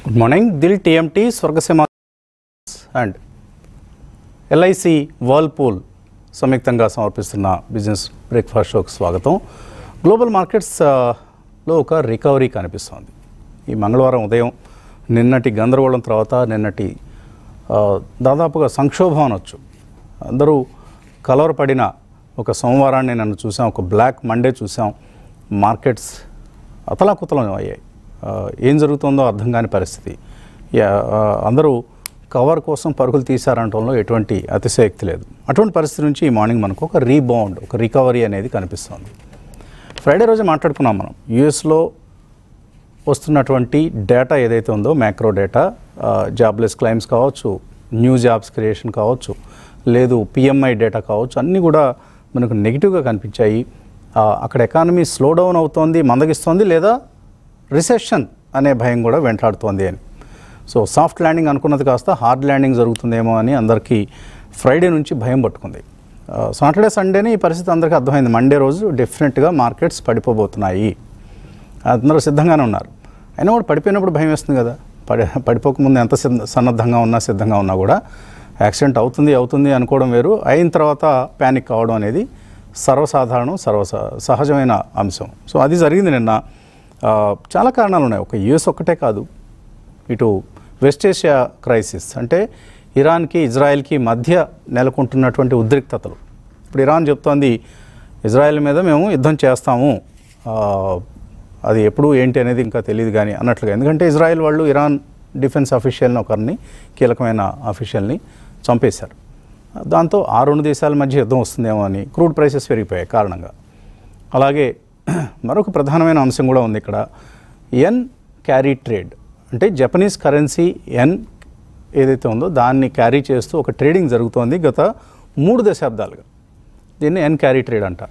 Good morning Dil TMT Swargaseema and LIC Whirlpool సంయుక్తంగా సమర్పిస్తున్న business breakfast షోకి స్వాగతం గ్లోబల్ మార్కెట్స్ ఆ, లో ఒక రికవరీ కనిపిస్తోంది ఈ మంగళవారం ఉదయం నిన్నటి గందరగోళం తర్వాత నిన్నటి ఆ, దాదాపుగా సంక్షోభం అనొచ్చు అందరూ కలవరపడిన ఒక సోమవారాన్ని నన్ను చూసాం ఒక బ్లాక్ మండే చూసాం మార్కెట్స్ అతలాకుతలం అయ్యాయి ఆ, ఏం జరుగుతుందో అర్థం కాని పరిస్థితి యా- ఆ, అందరూ కవర్ కోసం పరుగులు తీశారనటంలో ఎటువంటి అతిశయక్తి లేదు అటువంటి పరిస్థితి నుంచి ఈ మార్నింగ్ మనకు ఒక రీబౌండ్ ఒక రికవరీ అనేది కనిపిస్తుంది ఫ్రైడే రోజు మాట్లాడుకున్నాం మనం యుఎస్లో వస్తున్నటువంటి డేటా ఏదైతే ఉందో మ్యాక్రో డేటా జాబ్లెస్ క్లైమ్స్ కావచ్చు న్యూ జాబ్స్ క్రియేషన్ కావచ్చు లేదు పిఎంఐ డేటా కావచ్చు అన్నీ కూడా మనకు నెగిటివ్గా కనిపించాయి ఆ, అక్కడ ఎకానమీ స్లో డౌన్ అవుతోంది మందగిస్తోంది లేదా రిసెషన్ అనే భయం కూడా వెంటాడుతోంది అని సో సాఫ్ట్ ల్యాండింగ్ అనుకున్నది కాస్త హార్డ్ ల్యాండింగ్ జరుగుతుందేమో అని అందరికీ ఫ్రైడే నుంచి భయం పట్టుకుంది ఆ, సాటర్డే సండేనే ఈ పరిస్థితి అందరికీ అర్థమైంది మండే రోజు డెఫినెట్గా మార్కెట్స్ పడిపోబోతున్నాయి అందరూ సిద్ధంగానే ఉన్నారు అయినా కూడా పడిపోయినప్పుడు భయం వేస్తుంది కదా పడి పడిపోకముందు ఎంత సిద్ధ సన్నద్ధంగా ఉన్నా సిద్ధంగా ఉన్నా కూడా యాక్సిడెంట్ అవుతుంది అవుతుంది అనుకోవడం వేరు అయిన తర్వాత ప్యానిక్ కావడం అనేది సర్వసాధారణం సర్వ సహజమైన అంశం సో అది జరిగింది నిన్న ఆ, చాలా కారణాలు ఉన్నాయి ఒక యుఎస్ ఒక్కటే కాదు ఇటు వెస్ట్ ఏషియా క్రైసిస్ అంటే ఇరాన్కి ఇజ్రాయెల్కి మధ్య నెలకొంటున్నటువంటి ఉద్రిక్తతలు ఇప్పుడు ఇరాన్ చెప్తోంది ఇజ్రాయెల్ మీద మేము యుద్ధం చేస్తాము ఆ, అది ఎప్పుడు ఏంటి అనేది ఇంకా తెలియదు కానీ అన్నట్లుగా ఎందుకంటే ఇజ్రాయెల్ వాళ్ళు ఇరాన్ డిఫెన్స్ అఫీషియల్ని ఒకరిని కీలకమైన అఫీషియల్ని చంపేశారు దాంతో ఆ రెండు దేశాల మధ్య యుద్ధం వస్తుందేమో అని క్రూడ్ ప్రైసెస్ పెరిగిపోయాయి కారణంగా అలాగే మరొక ప్రధానమైన అంశం కూడా ఉంది ఇక్కడ ఎన్ క్యారీ ట్రేడ్ అంటే జపనీస్ కరెన్సీ ఎన్ ఏదైతే ఉందో దాన్ని క్యారీ చేస్తూ ఒక ట్రేడింగ్ జరుగుతోంది గత మూడు దశాబ్దాలుగా దీన్ని ఎన్ క్యారీ ట్రేడ్ అంటారు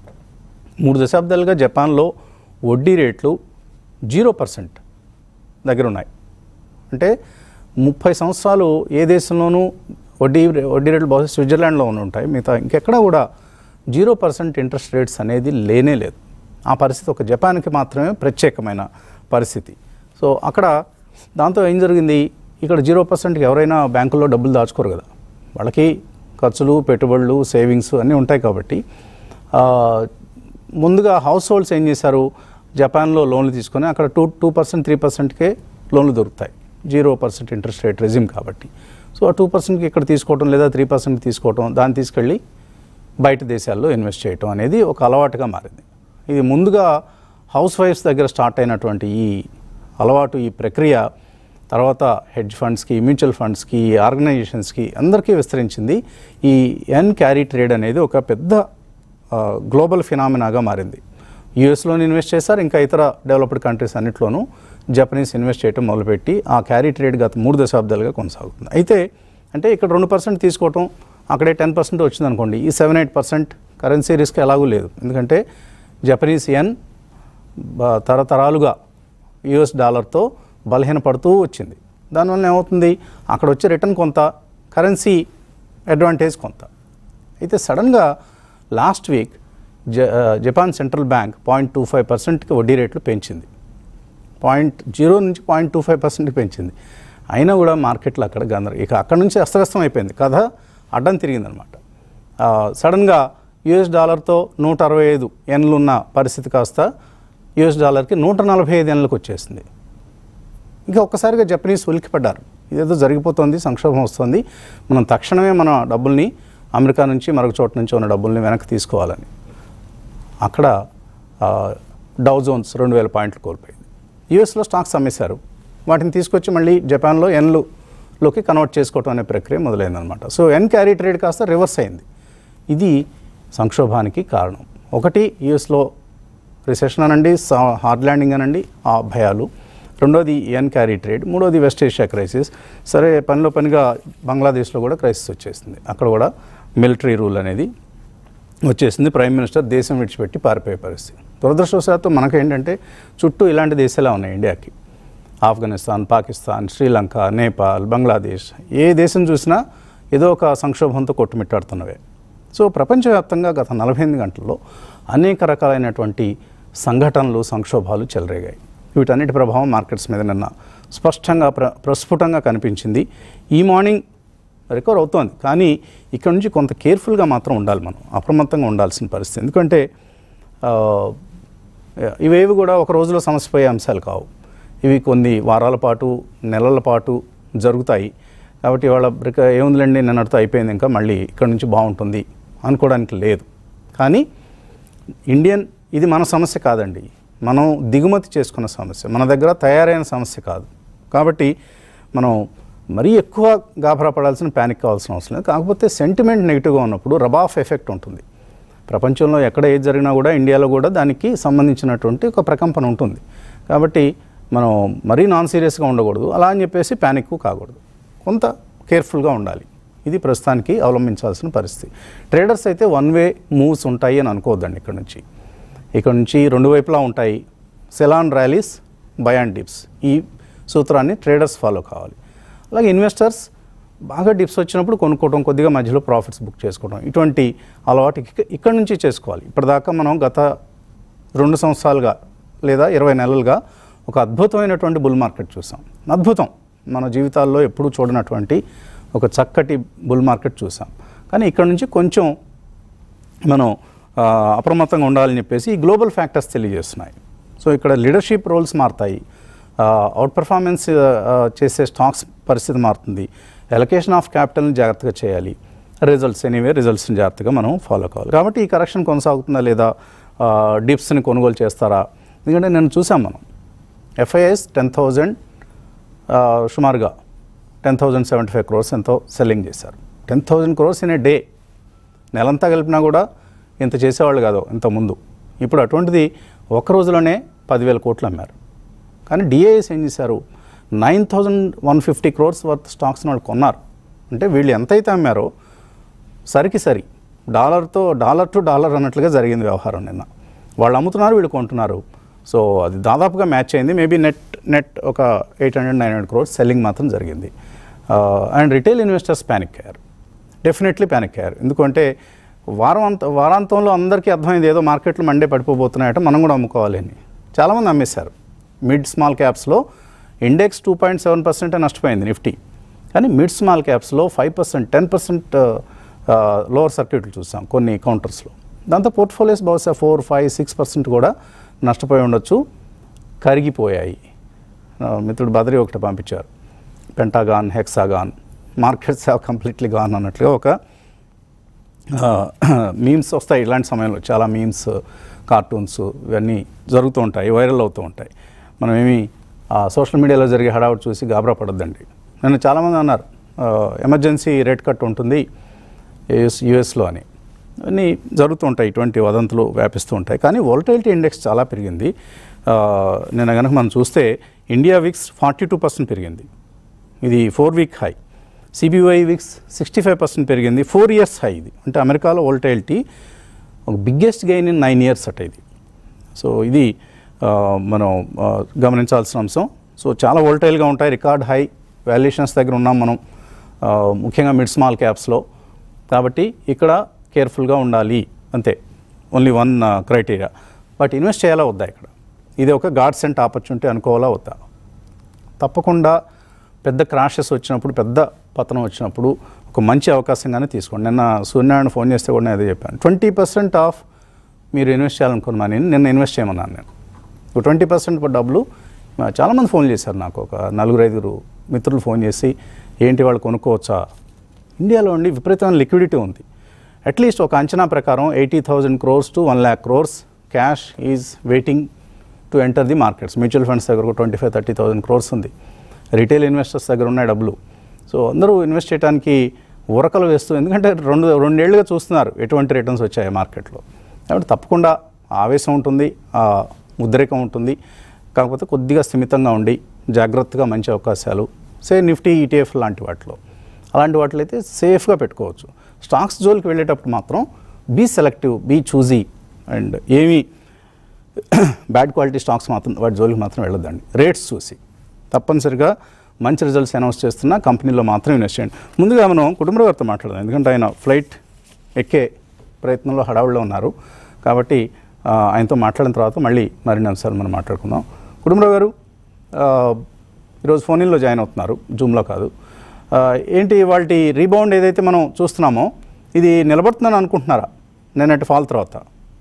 మూడు దశాబ్దాలుగా జపాన్లో వడ్డీ రేట్లు జీరో పర్సెంట్ దగ్గర ఉన్నాయి అంటే ముప్పై సంవత్సరాలు ఏ దేశంలోనూ వడ్డీ వడ్డీ రేట్లు బహుశా స్విట్జర్లాండ్లో ఉండి ఉంటాయి మిగతా ఇంకెక్కడా కూడా జీరో పర్సెంట్ ఇంట్రెస్ట్ రేట్స్ అనేది లేనే లేదు ఆ పరిస్థితి ఒక జపాన్కి మాత్రమే ప్రత్యేకమైన పరిస్థితి సో అక్కడ దాంతో ఏం జరిగింది ఇక్కడ జీరో పర్సెంట్కి ఎవరైనా బ్యాంకుల్లో డబ్బులు దాచుకోరు కదా వాళ్ళకి ఖర్చులు పెట్టుబడులు సేవింగ్స్ అన్నీ ఉంటాయి కాబట్టి ఆ, ముందుగా హౌస్ హోల్డ్స్ ఏం చేశారు జపాన్లో లోన్లు తీసుకొని అక్కడ టూ టూ పర్సెంట్ త్రీ పర్సెంట్కే లోన్లు దొరుకుతాయి zero percent interest rate regime కాబట్టి సో ఆ టూ పర్సెంట్కి ఇక్కడ తీసుకోవటం లేదా త్రీ పర్సెంట్ తీసుకోవటం దాన్ని తీసుకెళ్ళి బయట దేశాల్లో ఇన్వెస్ట్ చేయటం అనేది ఒక అలవాటుగా మారింది ఇది ముందుగా హౌస్ వైఫ్స్ దగ్గర స్టార్ట్ అయినటువంటి ఈ అలవాటు ఈ ప్రక్రియ తర్వాత హెడ్జ్ ఫండ్స్కి మ్యూచువల్ ఫండ్స్కి ఆర్గనైజేషన్స్కి అందరికీ విస్తరించింది ఈ ఎన్ క్యారీ ట్రేడ్ అనేది ఒక పెద్ద ఆ, గ్లోబల్ ఫినామినాగా మారింది యూఎస్లోని ఇన్వెస్ట్ చేశారు ఇంకా ఇతర డెవలప్డ్ కంట్రీస్ అన్నింటిలోనూ జపనీస్ ఇన్వెస్ట్ చేయడం మొదలుపెట్టి ఆ క్యారీ ట్రేడ్ గత మూడు దశాబ్దాలుగా కొనసాగుతుంది అయితే అంటే ఇక్కడ రెండు పర్సెంట్ తీసుకోవటం అక్కడే టెన్ పర్సెంట్ వచ్చింది అనుకోండి ఈ seven eight percent currency risk ఎలాగూ లేదు ఎందుకంటే జపనీస్ ఎన్ బ- తరతరాలుగా యుఎస్ డాలర్తో బలహీనపడుతూ వచ్చింది దానివల్ల ఏమవుతుంది అక్కడ వచ్చే రిటర్న్ కొంత కరెన్సీ అడ్వాంటేజ్ కొంత అయితే సడన్గా లాస్ట్ వీక్ జ Japan central bank point two five పర్సెంట్కి వడ్డీ రేట్లు పెంచింది పాయింట్ జీరో నుంచి పాయింట్ టూ ఫైవ్ పర్సెంట్కి పెంచింది అయినా కూడా మార్కెట్లో అక్కడ గందర ఇక అక్కడ నుంచి అస్తవ్యస్తం అయిపోయింది కథ అడ్డం తిరిగిందనమాట ఆ, సడన్గా యుఎస్ డాలర్తో నూట అరవై ఐదు ఎన్లు ఉన్న పరిస్థితి కాస్త యుఎస్ డాలర్కి నూట నలభై ఐదు ఎన్లకు వచ్చేసింది ఇంకా ఒక్కసారిగా జపనీస్ ఉలిక్కిపడ్డారు ఇదేదో జరిగిపోతుంది సంక్షోభం వస్తుంది మనం తక్షణమే మన డబ్బుల్ని అమెరికా నుంచి మరొక చోట నుంచి ఉన్న డబ్బుల్ని వెనక్కి తీసుకోవాలని అక్కడ ఆ, డౌ జోన్స్ రెండు వేల పాయింట్లు కోల్పోయింది యూఎస్లో స్టాక్స్ అమ్మేశారు వాటిని తీసుకొచ్చి మళ్ళీ జపాన్లో ఎన్లులోకి కన్వర్ట్ చేసుకోవటం అనే ప్రక్రియ మొదలైందనమాట సో ఎన్ క్యారీ ట్రేడ్ కాస్త రివర్స్ అయింది ఇది సంక్షోభానికి కారణం ఒకటి యూఎస్లో రిసెషన్ అనండి సా- హార్డ్ ల్యాండింగ్ అనండి ఆ భయాలు రెండోది ఎన్ క్యారీ ట్రేడ్ మూడోది వెస్ట్ ఏషియా క్రైసిస్ సరే పనిలో పనిగా బంగ్లాదేశ్లో కూడా క్రైసిస్ వచ్చేసింది అక్కడ కూడా మిలిటరీ రూల్ అనేది వచ్చేసింది ప్రైమ్ మినిస్టర్ దేశం విడిచిపెట్టి పారిపోయే పరిస్థితి దురదృష్టవశాత్తు మనకేంటంటే చుట్టూ ఇలాంటి దేశాలే ఉన్నాయి ఇండియాకి ఆఫ్ఘనిస్తాన్ పాకిస్తాన్ శ్రీలంక నేపాల్ బంగ్లాదేశ్ ఏ దేశం చూసినా ఏదో ఒక సంక్షోభంతో కొట్టుమిట్టాడుతున్నవే సో ప్రపంచవ్యాప్తంగా గత నలభై ఎనిమిది గంటల్లో అనేక రకాలైనటువంటి సంఘటనలు సంక్షోభాలు చెలరేగాయి వీటన్నిటి ప్రభావం మార్కెట్స్ మీద నిన్న స్పష్టంగా ప్ర ప్రస్ఫుటంగా కనిపించింది ఈ మార్నింగ్ రికవర్ అవుతోంది కానీ ఇక్కడ నుంచి కొంత కేర్ఫుల్గా మాత్రం ఉండాలి మనం అప్రమత్తంగా ఉండాల్సిన పరిస్థితి ఎందుకంటే ఆ, ఇవేవి కూడా ఒక రోజులో సమస్య పోయే అంశాలు కావు ఇవి కొన్ని వారాల పాటు నెలల పాటు జరుగుతాయి కాబట్టి వాళ్ళ బ్రిక ఏముందిలేండి నిన్నటితో అయిపోయింది ఇంకా మళ్ళీ ఇక్కడ నుంచి బాగుంటుంది అనుకోవడానికి లేదు కానీ ఇండియన్ ఇది మన సమస్య కాదండి మనం దిగుమతి చేసుకున్న సమస్య మన దగ్గర తయారైన సమస్య కాదు కాబట్టి మనం మరీ ఎక్కువ గాభరా పడాల్సిన ప్యానిక్ కావాల్సిన అవసరం లేదు కాకపోతే సెంటిమెంట్ నెగిటివ్గా ఉన్నప్పుడు రబాఫ్ ఎఫెక్ట్ ఉంటుంది ప్రపంచంలో ఎక్కడ ఏది జరిగినా కూడా ఇండియాలో కూడా దానికి సంబంధించినటువంటి ఒక ప్రకంపన ఉంటుంది కాబట్టి మనం మరీ నాన్ సీరియస్గా ఉండకూడదు అలా అని చెప్పేసి ప్యానిక్ కాకూడదు కొంత కేర్ఫుల్గా ఉండాలి ఇది ప్రస్తుతానికి అవలంబించాల్సిన పరిస్థితి ట్రేడర్స్ అయితే వన్ వే మూవ్స్ ఉంటాయి అని అనుకోవద్దండి ఇక్కడ నుంచి ఇక్కడ నుంచి రెండు వైపులా ఉంటాయి sell on rallies buy and dips ఈ సూత్రాన్ని ట్రేడర్స్ ఫాలో కావాలి అలాగే ఇన్వెస్టర్స్ బాగా డిప్స్ వచ్చినప్పుడు కొనుక్కోవడం కొద్దిగా మధ్యలో ప్రాఫిట్స్ బుక్ చేసుకోవడం ఇటువంటి అలవాటు ఇక్క- ఇక్కడ నుంచి చేసుకోవాలి ఇప్పటిదాకా మనం గత రెండు సంవత్సరాలుగా లేదా ఇరవై నెలలుగా ఒక అద్భుతమైనటువంటి బుల్ మార్కెట్ చూసాం అద్భుతం మన జీవితాల్లో ఎప్పుడూ చూడనటువంటి ఒక చక్కటి బుల్ మార్కెట్ చూసాం కానీ ఇక్కడ నుంచి కొంచెం మనం ఆ, అప్రమత్తంగా ఉండాలని చెప్పేసి ఈ గ్లోబల్ ఫ్యాక్టర్స్ తెలియజేస్తున్నాయి సో ఇక్కడ లీడర్షిప్ రోల్స్ మారుతాయి అవుట్ పర్ఫార్మెన్స్ చేసే స్టాక్స్ పరిస్థితి మారుతుంది ఎలకేషన్ ఆఫ్ క్యాపిటల్ని జాగ్రత్తగా చేయాలి రిజల్ట్స్ ఎనీవే రిజల్ట్స్ని జాగ్రత్తగా మనం ఫాలో కావాలి కాబట్టి ఈ కరెక్షన్ కొనసాగుతుందా లేదా డిప్స్ని కొనుగోలు చేస్తారా ఎందుకంటే నేను చూసాం మనం ఎఫ్ఐఎస్ టెన్ థౌజండ్ సుమారుగా ten thousand seventy five crores ఎంతో సెల్లింగ్ చేశారు ten thousand crores in a day నెలంతా కలిపినా కూడా ఇంత చేసేవాళ్ళు కాదు ఇంత ముందు ఇప్పుడు అటువంటిది ఒక రోజులోనే పదివేల కోట్లు అమ్మారు కానీ డిఐఎస్ ఏం చేశారు nine thousand one fifty crores worth స్టాక్స్ని వాళ్ళు కొన్నారు అంటే వీళ్ళు ఎంతైతే అమ్మారో సరికి సరి డాలర్తో డాలర్ టు డాలర్ అన్నట్లుగా జరిగింది వ్యవహారం నిన్న వాళ్ళు అమ్ముతున్నారు వీళ్ళు కొంటున్నారు సో అది దాదాపుగా మ్యాచ్ అయింది మేబీ నెట్ నెట్ ఒక eight hundred nine hundred crores selling మాత్రం జరిగింది అండ్ రిటైల్ ఇన్వెస్టర్స్ ప్యానిక్ అయ్యారు డెఫినెట్లీ ప్యానిక్ అయ్యారు ఎందుకంటే వారం అంత వారాంతంలో అందరికీ అర్థమైంది ఏదో మార్కెట్లు మండే పడిపోబోతున్నాయట మనం కూడా అమ్ముకోవాలి అని చాలామంది అమ్మేశారు మిడ్ స్మాల్ క్యాప్స్లో ఇండెక్స్ టూ పాయింట్ సెవెన్ పర్సెంటే నష్టపోయింది నిఫ్టీ కానీ మిడ్ స్మాల్ క్యాప్స్లో five percent ten percent lower సర్క్యూట్లు చూసాం కొన్ని కౌంటర్స్లో దాంతో పోర్ట్ఫోలియోస్ బహుశా ఫోర్ ఫైవ్ సిక్స్ పర్సెంట్ కూడా నష్టపోయి ఉండొచ్చు కరిగిపోయాయి ఆ, మిత్రుడు బదరి ఒకటి పంపించారు pentagon hexagon markets have completely gone అన్నట్లుగా ఒక మీమ్స్ వస్తాయి ఇలాంటి సమయంలో చాలా మీమ్స్ కార్టూన్స్ ఇవన్నీ జరుగుతూ ఉంటాయి వైరల్ అవుతూ ఉంటాయి మనం ఏమి సోషల్ మీడియాలో జరిగే హడావుడి చూసి గాబరా పడొద్దండి నన్ను చాలామంది అన్నారు ఎమర్జెన్సీ రేట్ కట్ ఉంటుంది యుఎస్ యుఎస్లో అని అన్నీ జరుగుతూ ఉంటాయి ఇటువంటి వదంతులు వ్యాపిస్తూ ఉంటాయి కానీ వోల్టైలిటీ ఇండెక్స్ చాలా పెరిగింది ఆ, నిన్న కనుక మనం చూస్తే India VIX forty two percent పెరిగింది ఇది four week high CBOE VIX sixty five percent పెరిగింది ఫోర్ ఇయర్స్ హై ఇది అంటే అమెరికాలో వోల్టైలిటీ ఒక biggest gain in nine years అట ఇది సో ఇది ఆ, మనం ఆ, గమనించాల్సిన అంశం సో చాలా వోల్టైల్గా ఉంటాయి రికార్డ్ హై వాల్యుయేషన్స్ దగ్గర ఉన్నాం మనం ఆ, ముఖ్యంగా మిడ్ స్మాల్ క్యాప్స్లో కాబట్టి ఇక్కడ కేర్ఫుల్గా ఉండాలి అంతే only one criteria but invest చేయాలా వద్దా ఇక్కడ ఇది ఒక గాడ్ సెంట్ ఆపర్చునిటీ అనుకోవాలా వద్దా తప్పకుండా పెద్ద క్రాషెస్ వచ్చినప్పుడు పెద్ద పతనం వచ్చినప్పుడు ఒక మంచి అవకాశంగానే తీసుకోండి నిన్న సూర్యనారాయణ ఫోన్ చేస్తే కూడా నేను అదే చెప్పాను ట్వంటీ పర్సెంట్ ఆఫ్ మీరు ఇన్వెస్ట్ చేయాలనుకున్నాను నేను నిన్న ఇన్వెస్ట్ చేయమన్నాను నేను ఒక ట్వంటీ పర్సెంట్ డబ్బులు ఆ, చాలామంది ఫోన్ చేశారు నాకు ఒక నలుగురు ఐదుగురు మిత్రులు ఫోన్ చేసి ఏంటి వాళ్ళు కొనుక్కోవచ్చా ఇండియాలో ఉండి విపరీతమైన లిక్విడిటీ ఉంది అట్లీస్ట్ ఒక అంచనా ప్రకారం eighty thousand crores to one lakh crores cash is waiting to enter the markets mutual funds దగ్గర ఒక twenty five thirty thousand crores ఉంది రిటైల్ ఇన్వెస్టర్స్ దగ్గర ఉన్నాయి డబ్బులు సో అందరూ ఇన్వెస్ట్ చేయడానికి ఉరకలు వేస్తూ ఎందుకంటే రెండు రెండేళ్లుగా చూస్తున్నారు ఎటువంటి రిటర్న్స్ వచ్చాయి మార్కెట్లో కాబట్టి తప్పకుండా ఆవేశం ఉంటుంది ఆ ఉద్రేకం ఉంటుంది కాకపోతే కొద్దిగా స్థిమితంగా ఉండి జాగ్రత్తగా మంచి అవకాశాలు సే నిఫ్టీ ఈటీఎఫ్ లాంటి వాటిలో అలాంటి వాటిలో అయితే సేఫ్గా పెట్టుకోవచ్చు స్టాక్స్ జోలికి వెళ్ళేటప్పుడు మాత్రం be selective be choosy and ఏమీ బ్యాడ్ క్వాలిటీ స్టాక్స్ మాత్రం వాటి జోలికి మాత్రం వెళ్ళొద్దండి రేట్స్ చూసి తప్పనిసరిగా మంచి రిజల్ట్స్ అనౌన్స్ చేస్తున్న కంపెనీలో మాత్రం ఇన్వెస్ట్ చేయండి ముందుగా మనం కుటుంబ గారితో మాట్లాడదాం ఎందుకంటే ఆయన ఫ్లైట్ ఎక్కే ప్రయత్నంలో హడావుల్లో ఉన్నారు కాబట్టి ఆ, ఆయనతో మాట్లాడిన తర్వాత మళ్ళీ మరిన్ని అంశాలు మనం మాట్లాడుకుందాం కుటుంబరావు గారు ఆ, ఈరోజు ఫోన్లో జాయిన్ అవుతున్నారు జూమ్లో కాదు ఆ, ఏంటి వాళ్ళ రీబౌండ్ ఏదైతే మనం చూస్తున్నామో ఇది నిలబడుతుందని అనుకుంటున్నారా నేనంటే ఫాల్ తర్వాత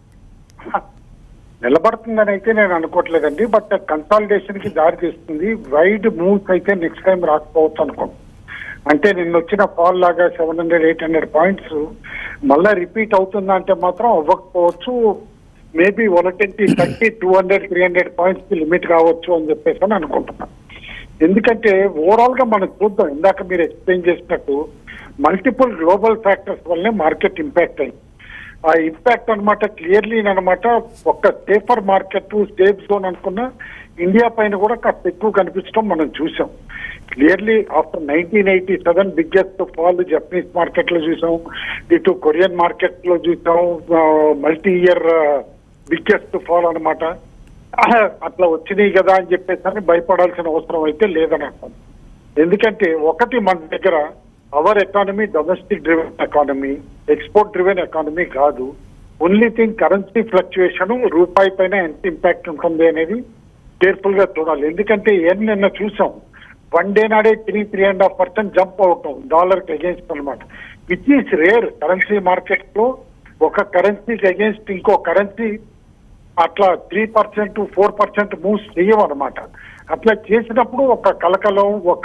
నిలబడుతుందని అయితే నేను అనుకోవట్లేదండి బట్ కన్సాలిడేషన్ కి దారి తీస్తుంది వైడ్ మూవ్స్ అయితే నెక్స్ట్ టైం రాకపోవచ్చు అనుకో అంటే నిన్న వచ్చిన ఫాల్ లాగా seven hundred eight hundred points మళ్ళా రిపీట్ అవుతుందా అంటే మాత్రం అవ్వకపోవచ్చు maybe volatility thirty two hundred three hundred points కి లిమిట్ కావచ్చు అని చెప్పేసి అని అనుకుంటున్నాను ఎందుకంటే ఓవరాల్ గా మనం చూద్దాం ఇందాక మీరు ఎక్స్ప్లెయిన్ చేసినట్టు మల్టిపుల్ గ్లోబల్ ఫ్యాక్టర్స్ వల్లనే మార్కెట్ ఇంపాక్ట్ అయింది ఆ ఇంపాక్ట్ అన్నమాట క్లియర్లీ అనమాట ఒక సేఫర్ మార్కెట్ సేఫ్ జోన్ అనుకున్న ఇండియా పైన కూడా కాస్త ఎక్కువ కనిపించడం మనం చూసాం clearly after nineteen eighty seven biggest fall Japanese market లో చూసాం ఇటు కొరియన్ మార్కెట్ లో చూసాం మల్టీ ఇయర్ బిగ్గెస్ట్ ఫాల్ అన్నమాట అట్లా వచ్చినాయి కదా అని చెప్పేసి అని భయపడాల్సిన అవసరం అయితే లేదని అంటాను ఎందుకంటే ఒకటి మన దగ్గర our economy domestic driven economy export driven economy కాదు ఓన్లీ థింగ్ కరెన్సీ ఫ్లక్చుయేషన్ రూపాయి పైన ఎంత ఇంపాక్ట్ ఉంటుంది అనేది కేర్ఫుల్ గా చూడాలి ఎందుకంటే ఏం నిన్న చూసాం వన్ డే నాడే three three and half percent jump అవటం డాలర్ కి అగేన్స్ట్ అనమాట which is rare currency market లో ఒక కరెన్సీకి అగేన్స్ట్ ఇంకో కరెన్సీ అట్లా three percent four percent moves చేయవు అనమాట అట్లా చేసినప్పుడు ఒక కలకలం ఒక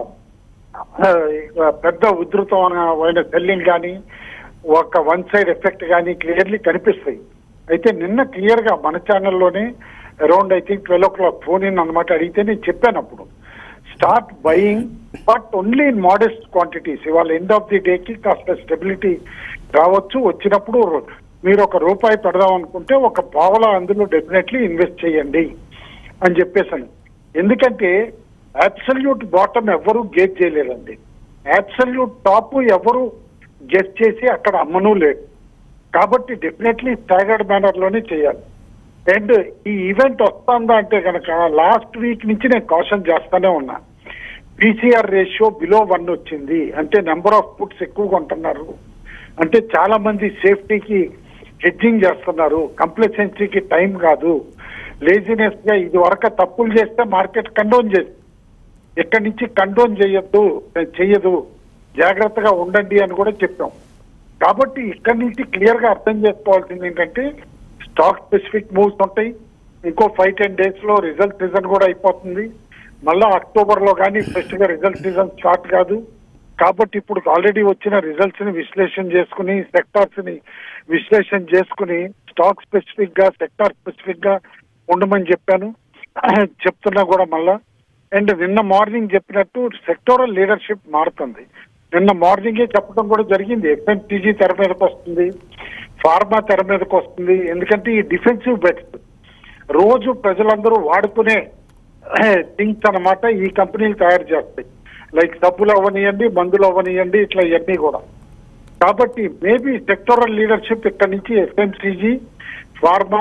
ఆ, పెద్ద ఉధృతమైన సెల్లింగ్ కానీ ఒక వన్ సైడ్ ఎఫెక్ట్ కానీ క్లియర్లీ కనిపిస్తాయి అయితే నిన్న క్లియర్ గా మన ఛానల్లోనే around I think twelve o'clock phone in అనమాట అడిగితే నేను చెప్పాను అప్పుడు start buying but only in modest quantities ఇవాళ ఎండ్ ఆఫ్ ది డేకి కాస్త స్టెబిలిటీ రావచ్చు వచ్చినప్పుడు మీరు ఒక రూపాయి పెడదాం అనుకుంటే ఒక పావలా అందులో డెఫినెట్లీ ఇన్వెస్ట్ చేయండి అని చెప్పేసాను ఎందుకంటే అబ్సల్యూట్ బాటమ్ ఎవరు గేట్ చేయలేదండి అబ్సల్యూట్ టాప్ ఎవరు గెస్ చేసి అక్కడ అమ్మను లేదు కాబట్టి డెఫినెట్లీ స్టాగర్డ్ మేనర్ లోనే చేయాలి అండ్ ఈ ఈవెంట్ వస్తుందా అంటే కనుక లాస్ట్ వీక్ నుంచి నేను కాషన్ చేస్తానే ఉన్నా పీసీఆర్ రేషియో బిలో వన్ వచ్చింది అంటే నెంబర్ ఆఫ్ పుట్స్ ఎక్కువగా ఉంటున్నారు అంటే చాలా మంది సేఫ్టీకి హెడ్జింగ్ చేస్తున్నారు కంప్లసెన్సీకి టైం కాదు లేజినెస్ గా ఇది వరకు తప్పులు చేస్తే మార్కెట్ కండోన్ చేసి ఇక్కడి నుంచి కండోన్ చేయొద్దు చెయ్యదు జాగ్రత్తగా ఉండండి అని కూడా చెప్పాం కాబట్టి ఇక్కడి నుంచి క్లియర్ గా అర్థం చేసుకోవాల్సింది ఏంటంటే స్టాక్ స్పెసిఫిక్ మూవ్స్ ఉంటాయి ఇంకో ఫైవ్ టెన్ డేస్ లో రిజల్ట్ సీజన్ కూడా అయిపోతుంది మళ్ళా అక్టోబర్ లో కానీ ఫ్రెష్ గా రిజల్ట్ సీజన్ స్టార్ట్ కాదు కాబట్టి ఇప్పుడు ఆల్రెడీ వచ్చిన రిజల్ట్స్ ని విశ్లేషణ చేసుకుని సెక్టార్స్ ని విశ్లేషణ చేసుకుని స్టాక్ స్పెసిఫిక్ గా సెక్టార్ స్పెసిఫిక్ గా ఉండమని చెప్పాను చెప్తున్నా కూడా మళ్ళా అండ్ నిన్న మార్నింగ్ చెప్పినట్టు సెక్టోరల్ లీడర్షిప్ మారుతుంది నిన్న మార్నింగే చెప్పడం కూడా జరిగింది ఎఫ్ఎంటీజీ తెర మీదకి వస్తుంది ఫార్మా తెర మీదకి వస్తుంది ఎందుకంటే ఈ డిఫెన్సివ్ బెట్స్ రోజు ప్రజలందరూ వాడుకునే థింగ్స్ అన్నమాట ఈ కంపెనీలు తయారు చేస్తాయి లైక్ సబ్బులు అవ్వనియండి మందులు అవ్వనియండి ఇట్లా ఇవన్నీ కూడా కాబట్టి మేబీ సెక్టోరల్ లీడర్షిప్ ఇక్కడ నుంచి ఎఫ్ఎంసీజీ ఫార్మా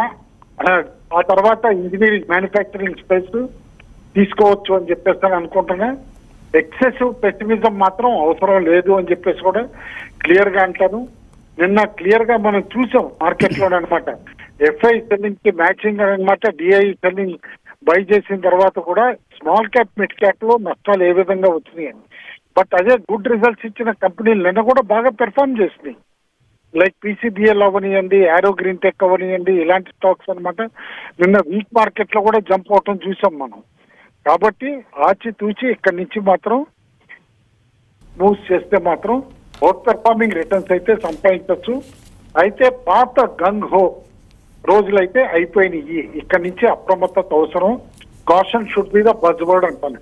ఆ తర్వాత ఇంజనీరింగ్ మ్యానుఫ్యాక్చరింగ్ స్పేస్ తీసుకోవచ్చు అని చెప్పేసి అని అనుకుంటున్నా ఎక్సెసివ్ పెసిమిజం మాత్రం అవసరం లేదు అని చెప్పేసి కూడా క్లియర్ గా అంటాను నిన్న క్లియర్ గా మనం చూసాం మార్కెట్ లో అనమాట ఎఫ్ఐ సెల్లింగ్ కి మ్యాచింగ్ అనమాట డిఐ సెల్లింగ్ బై చేసిన తర్వాత కూడా స్మాల్ క్యాప్ మిడ్ క్యాప్ లో నష్టాలు ఏ విధంగా వచ్చినాయి అని బట్ అదే గుడ్ రిజల్ట్స్ ఇచ్చిన కంపెనీలు నిన్న కూడా బాగా పెర్ఫార్మ్ చేసినాయి లైక్ పీసీబీఎల్ అవ్వనియండి ఆరో గ్రీన్ టెక్ అవ్వనియండి ఇలాంటి స్టాక్స్ అన్నమాట నిన్న వీక్ మార్కెట్ లో కూడా జంప్ అవటం చూసాం మనం కాబట్టి ఆచి తూచి ఇక్కడి నుంచి మాత్రం మూవ్స్ చేస్తే మాత్రం అవుట్ పెర్ఫార్మింగ్ రిటర్న్స్ అయితే సంపాదించవచ్చు అయితే పాత గంగ్ హో రోజులైతే అయిపోయినాయి ఇక్కడి నుంచి అప్రమత్తత అవసరం caution should be the buzzword అంటాను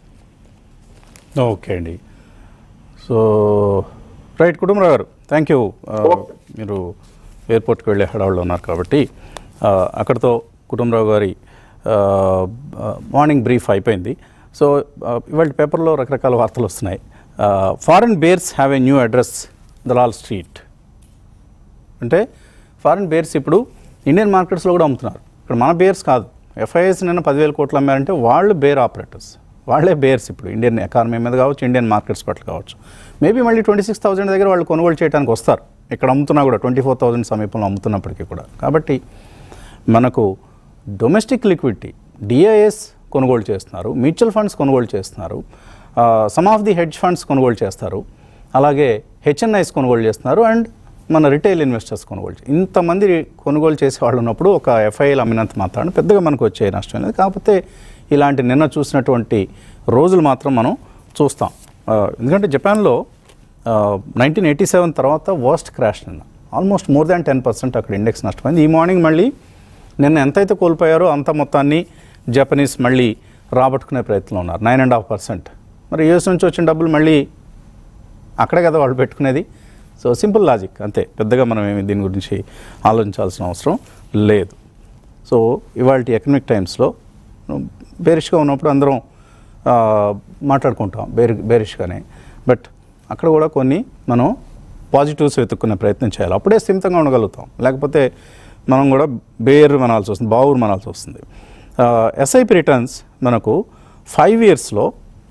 ఓకే అండి సో రైట్ కుటుంబరావు గారు థ్యాంక్ యూ Okay. మీరు ఎయిర్పోర్ట్కి వెళ్ళే హడావుల్లో ఉన్నారు కాబట్టి ఆ, అక్కడితో కుటుంబరావు గారి ఆ, ఆ, మార్నింగ్ బ్రీఫ్ అయిపోయింది సో ఆ, ఇవాళ పేపర్లో రకరకాల వార్తలు వస్తున్నాయి foreign bears have a new address Dalal street అంటే ఫారిన్ బేర్స్ ఇప్పుడు ఇండియన్ మార్కెట్స్లో కూడా అమ్ముతున్నారు ఇక్కడ మన బేర్స్ కాదు ఎఫ్ఐఎస్ నిన్న పదివేల కోట్లు అమ్మారంటే వాళ్ళు బేర్ ఆపరేటర్స్ వాళ్ళే బేర్స్ ఇప్పుడు ఇండియన్ ఎకానమీ మీద కావచ్చు ఇండియన్ మార్కెట్స్ పట్ల కావచ్చు మేబీ మళ్ళీ ట్వంటీ సిక్స్ థౌసండ్ దగ్గర వాళ్ళు కొనుగోలు చేయడానికి వస్తారు ఇక్కడ అమ్ముతున్నా కూడా ట్వంటీ ఫోర్ థౌసండ్ సమీపంలో అమ్ముతున్నప్పటికీ కూడా కాబట్టి మనకు డొమెస్టిక్ లిక్విడిటీ డిఐఎస్ కొనుగోలు చేస్తున్నారు మ్యూచువల్ ఫండ్స్ కొనుగోలు చేస్తున్నారు some of the hedge funds కొనుగోలు చేస్తారు అలాగే హెచ్ఎన్ఐస్ కొనుగోలు చేస్తున్నారు అండ్ మన రిటైల్ ఇన్వెస్టర్స్ కొనుగోలు చే- ఇంతమంది కొనుగోలు చేసే వాళ్ళు ఉన్నప్పుడు ఒక ఎఫ్ఐఎల్ అమ్మినంత మాత్రాన పెద్దగా మనకు వచ్చే నష్టం లేదు కాకపోతే ఇలాంటి నిన్న చూసినటువంటి రోజులు మాత్రం మనం చూస్తాం ఆ, ఎందుకంటే జపాన్లో నైన్టీన్ ఎయిటీ సెవెన్ తర్వాత వర్స్ట్ క్రాష్ నిన్న almost more than ten percent అక్కడ ఇండెక్స్ నష్టమైంది ఈ మార్నింగ్ మళ్ళీ నిన్న ఎంతైతే కోల్పోయారో అంత మొత్తాన్ని జపనీస్ మళ్ళీ రాబట్టుకునే ప్రయత్నంలో ఉన్నారు నైన్ అండ్ హాఫ్ పర్సెంట్ మరి యూఎస్ నుంచి వచ్చిన డబ్బులు మళ్ళీ అక్కడే కదా వాళ్ళు పెట్టుకునేది సో సింపుల్ లాజిక్ అంతే పెద్దగా మనం ఏమి దీని గురించి ఆలోచించాల్సిన అవసరం లేదు సో ఇవాళ ఎకనామిక్ టైమ్స్లో బేరిష్గా ఉన్నప్పుడు అందరం ఆ, మాట్లాడుకుంటాం బేరి బేరిష్గానే బట్ అక్కడ కూడా కొన్ని మనం పాజిటివ్స్ వెతుక్కునే ప్రయత్నం చేయాలి అప్పుడే స్థిమితంగా ఉండగలుగుతాం లేకపోతే మనం కూడా బేర్ మనాల్సి వస్తుంది బావురు మనాల్సి వస్తుంది ఎస్ఐపి రిటర్న్స్ మనకు ఫైవ్ ఇయర్స్లో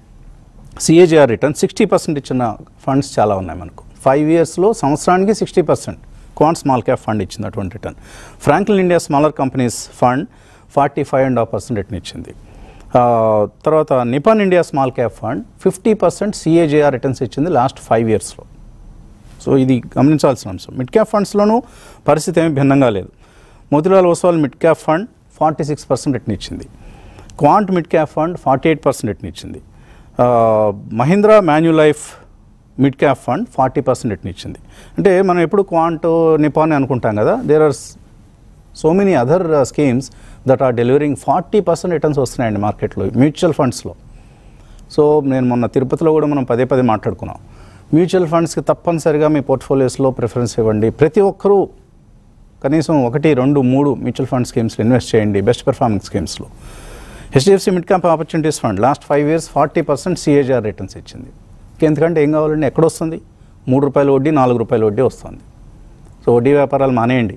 సిఏజిఆర్ రిటర్న్ సిక్స్టీ పర్సెంట్ ఇచ్చిన ఫండ్స్ చాలా ఉన్నాయి మనకు ఫైవ్ ఇయర్స్లో సంవత్సరానికి sixty percent Quant small cap fund ఇచ్చింది అటువంటి return Franklin India smaller companies fund forty five and half percent return ఇచ్చింది ఆ, తర్వాత Nippon India small cap fund fifty percent CAGR returns ఇచ్చింది లాస్ట్ ఫైవ్ ఇయర్స్లో సో ఇది గమనించాల్సిన అంశం మిడ్ క్యాప్ ఫండ్స్లోనూ పరిస్థితి ఏమీ భిన్నంగా లేదు Motilal Oswal mid cap fund forty six percent return ఇచ్చింది Quant mid cap fund forty eight percent return ఇచ్చింది ఆ, Mahindra Manulife mid cap fund forty percent return ఇచ్చింది అంటే మనం ఎప్పుడు క్వాంట్ నిపాన్ అనుకుంటాం కదా there are so many other schemes that are delivering forty percent returns వస్తున్నాయండి మార్కెట్లో మ్యూచువల్ ఫండ్స్లో సో నేను మొన్న తిరుపతిలో కూడా మనం పదే పదే మాట్లాడుకున్నాం మ్యూచువల్ ఫండ్స్కి తప్పనిసరిగా మీ పోర్ట్ఫోలియోస్లో ప్రిఫరెన్స్ ఇవ్వండి ప్రతి ఒక్కరూ కనీసం ఒకటి రెండు మూడు మ్యూచువల్ ఫండ్ స్కీమ్స్లో ఇన్వెస్ట్ చేయండి బెస్ట్ పెర్ఫార్మింగ్ స్కీమ్స్లో HDFC mid cap opportunities fund last five years forty percent CAGR returns ఇచ్చింది ఎందుకంటే ఏం కావాలండి ఎక్కడొస్తుంది మూడు రూపాయల వడ్డీ నాలుగు రూపాయల వడ్డీ వస్తుంది సో వడ్డీ వ్యాపారాలు మానేయండి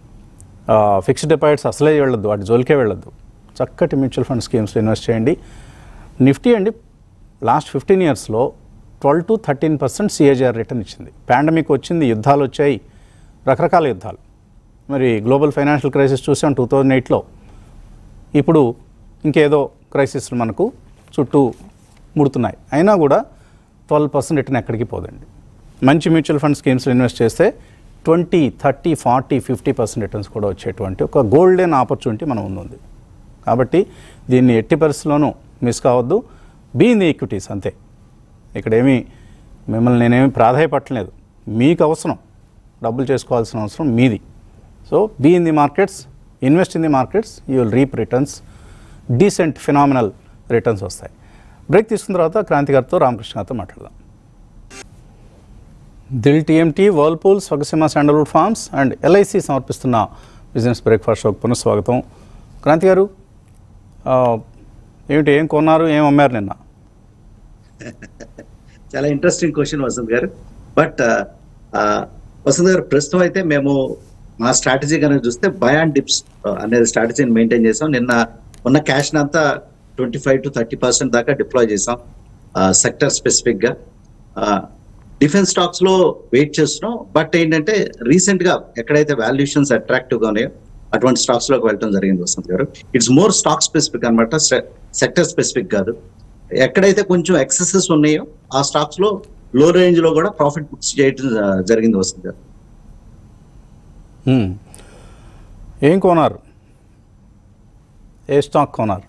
ఫిక్స్డ్ డిపాజిట్స్ అసలే వెళ్ళొద్దు వాటి జోలికే వెళ్ళొద్దు చక్కటి మ్యూచువల్ ఫండ్ స్కీమ్స్లో ఇన్వెస్ట్ చేయండి నిఫ్టీ అండి లాస్ట్ ఫిఫ్టీన్ ఇయర్స్లో twelve to thirteen percent CAGR return ఇచ్చింది పాండమిక్ వచ్చింది యుద్ధాలు వచ్చాయి రకరకాల యుద్ధాలు మరి గ్లోబల్ ఫైనాన్షియల్ క్రైసిస్ చూసాం టూ థౌజండ్ ఎయిట్లో ఇప్పుడు ఇంకేదో క్రైసిస్లు మనకు చుట్టూ ముడుతున్నాయి అయినా కూడా ట్వెల్వ్ పర్సెంట్ రిటర్న్ ఎక్కడికి పోదండి మంచి మ్యూచువల్ ఫండ్ స్కీమ్స్లో ఇన్వెస్ట్ చేస్తే twenty thirty forty fifty percent returns కూడా వచ్చేటువంటి ఒక గోల్డెన్ ఆపర్చునిటీ మన ముందు ఉంది కాబట్టి దీన్ని ఎట్టి పరిస్థితుల్లోనూ మిస్ కావద్దు బీ ఇన్ ది ఈక్విటీస్ అంతే ఇక్కడేమీ మిమ్మల్ని నేనేమి ప్రాధాయపట్టలేదు మీకు అవసరం డబ్బులు చేసుకోవాల్సిన అవసరం మీది so be in the markets invest in the markets you will reap returns decent phenomenal returns వస్తాయి బ్రేక్ తీసుకున్న తర్వాత క్రాంతి గారితో రామకృష్ణ గారితో మాట్లాడదాం దిల్ టీఎంటీ వర్ల్పూల్ స్వగసీమ శాండల్వుడ్ ఫార్మ్స్ అండ్ ఎల్ఐసి సమర్పిస్తున్న బిజినెస్ బ్రేక్ఫాస్ట్ షోకి పునఃస్వాగతం క్రాంతి గారు ఆ, ఏమిటి ఏం కొన్నారు ఏం అమ్మారు నిన్న చాలా ఇంట్రెస్టింగ్ క్వశ్చన్ వసంత్ గారు బట్ వసంత్ గారు ప్రస్తుతం అయితే మేము మా స్ట్రాటజీ కనుక చూస్తే బై అండ్ డిప్స్ అనేది స్ట్రాటజీని మెయింటైన్ చేసాం నిన్న ఉన్న క్యాష్ అంతా twenty five to thirty percent దాకా డిప్లాయ్ చేసాం సెక్టర్ స్పెసిఫిక్ గా డిఫెన్స్ స్టాక్స్ లో వెయిట్ చేస్తున్నాం బట్ ఏంటంటే రీసెంట్ గా ఎక్కడైతే వాల్యుయేషన్స్ అట్రాక్టివ్ గా ఉన్నాయో అటువంటి స్టాక్స్ లోకి వెళ్ళడం జరిగింది వసంత్ గారు ఇట్స్ మోర్ స్టాక్ స్పెసిఫిక్ అనమాట సెక్టర్ స్పెసిఫిక్ కాదు ఎక్కడైతే కొంచెం ఎక్సెసెస్ ఉన్నాయో ఆ స్టాక్స్ లో లో రేంజ్ లో కూడా ప్రాఫిట్ బుక్స్ చేయడం ఆ, జరిగింది వసంత్ గారు హ్మ్. ఏం కొన్నారు ఏ స్టాక్ కొన్నారు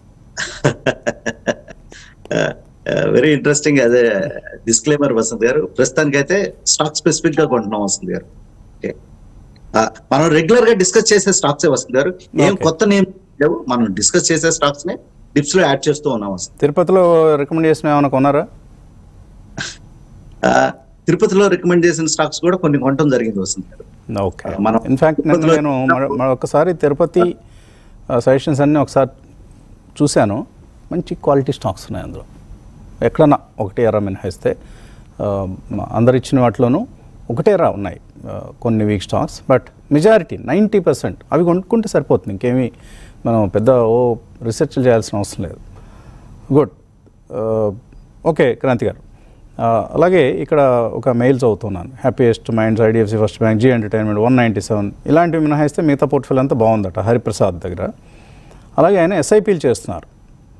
వెరీ ఇంట్రెస్టింగ్ అదే డిస్క్లైమర్ వసంత్ గారు ప్రస్తుతానికి అయితే స్టాక్ స్పెసిఫిక్ గా కొంటున్నాం వసంత్ గారు Okay. ఆ, మనం రెగ్యులర్ గా డిస్కస్ చేసే స్టాక్స్ వసంత్ గారు ఏం Okay. కొత్త నేమ్ లేవు మనం డిస్కస్ చేసే స్టాక్స్ ని డిప్స్ లో యాడ్ చేస్తూ ఉన్నాం వసంత్ తిరుపతిలో రికమెండ్ చేసిన ఏమైనా కొన్నారా ఆ, తిరుపతిలో రికమెండ్ చేసిన స్టాక్స్ కూడా కొన్ని కొనడం జరిగింది వసంత్ గారు ఓకే మనం ఇన్ఫ్యాక్ట్ నిన్న తిరుపతిలో నేను మరో- మరొకసారి తిరుపతి సజెషన్స్ అన్నీ ఒకసారి చూశాను మంచి క్వాలిటీ స్టాక్స్ ఉన్నాయి అందులో ఎక్కడన్నా ఒకటి ఎర్ర మినహాయిస్తే ఆ, మ- అందరు ఇచ్చిన వాటిలోనూ ఒకటే రా ఉన్నాయి ఆ, కొన్ని weak stocks but majority ninety percent అవి కొనుక్కుంటే సరిపోతుంది ఇంకేమీ మనం పెద్ద ఓ రీసెర్చ్ చేయాల్సిన అవసరం లేదు గుడ్ ఓకే క్రాంతి గారు ఆ, అలాగే ఇక్కడ ఒక మెయిల్ చదువుతున్నాను Happiest Minds IDFC First Bank Zee entertainment one ninety seven ఇలాంటివి మినహాయిస్తే మిగతా పోర్ట్ఫోలియో అంతా బాగుందట హరిప్రసాద్ దగ్గర అలాగే ఆయన ఎస్ఐపీలు చేస్తున్నారు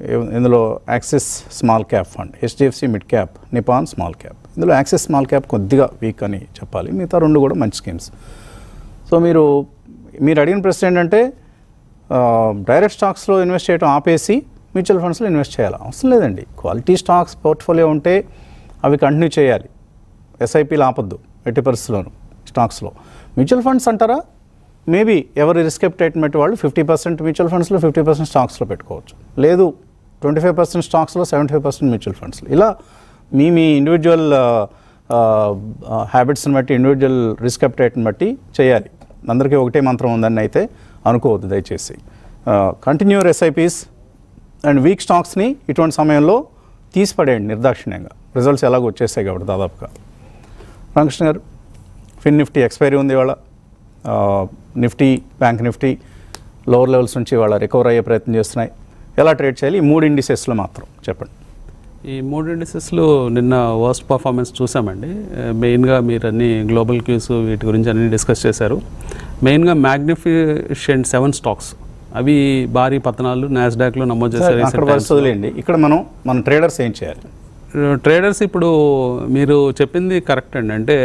ఏ- ఇందులో Axis small cap fund HDFC mid cap Nippon small cap ఇందులో యాక్సిస్ స్మాల్ క్యాప్ కొద్దిగా వీక్ అని చెప్పాలి మిగతా రెండు కూడా మంచి స్కీమ్స్ సో మీరు మీరు అడిగిన ప్రశ్న ఏంటంటే ఆ, డైరెక్ట్ స్టాక్స్లో ఇన్వెస్ట్ చేయడం ఆపేసి మ్యూచువల్ ఫండ్స్లో ఇన్వెస్ట్ చేయాలి అవసరం లేదండి క్వాలిటీ స్టాక్స్ పోర్ట్ఫోలియో ఉంటే అవి కంటిన్యూ చేయాలి ఎస్ఐపీలు ఆపొద్దు ఎట్టి పరిస్థితుల్లోనూ స్టాక్స్లో మ్యూచువల్ ఫండ్స్ అంటారా మేబీ ఎవరి రిస్క్ ఎప్టైట్ బట్టి వాళ్ళు ఫిఫ్టీ పర్సెంట్ మ్యూచువల్ ఫండ్స్లో ఫిఫ్టీ పర్సెంట్ స్టాక్స్లో పెట్టుకోవచ్చు లేదు ట్వంటీ ఫైవ్ పర్సెంట్ స్టాక్స్లో సెవెంటీ ఫైవ్ పర్సెంట్ మ్యూచువల్ ఫండ్స్లో ఇలా మీ మీ ఇండివిజువల్ హ్యాబిట్స్ని బట్టి ఇండివిజువల్ రిస్క్ అప్టైట్ని బట్టి చేయాలి అందరికీ ఒకటే మంత్రం ఉందని అయితే అనుకోవద్దు దయచేసి కంటిన్యూర్ ఎస్ఐపీస్ అండ్ వీక్ స్టాక్స్ని ఇటువంటి సమయంలో తీసిపడేయండి నిర్దాక్షిణ్యంగా రిజల్ట్స్ ఎలాగో వచ్చేసాయి కాబట్టి దాదాపుగా రామకృష్ణ గారు ఫిన్ నిఫ్టీ ఎక్స్పైరీ ఉంది ఇవాళ ఆ, Nifty bank Nifty lower levels నుంచి ఇవాళ రికవర్ అయ్యే ప్రయత్నం చేస్తున్నాయి ఎలా ట్రేడ్ చేయాలి ఈ మూడు ఇండిసెస్లో మాత్రం చెప్పండి ఈ మూడు ఇండిసెస్లో నిన్న వర్స్ట్ పర్ఫార్మెన్స్ చూసామండి ఆ, మెయిన్గా మీరు అన్ని గ్లోబల్ క్యూస్ వీటి గురించి అన్ని డిస్కస్ చేశారు మెయిన్గా మ్యాగ్నిఫిషెంట్ సెవెన్ స్టాక్స్ అవి భారీ పతనాలు నాస్డాక్లో నమోదు చేశారు అక్కడ recent పరిస్థితి times లో. వదిలేయండి ఇక్కడ మనం మన ట్రేడర్స్ ఏం చేయాలి ట్రేడర్స్ ఇప్పుడు మీరు చెప్పింది కరెక్ట్ అండి అంటే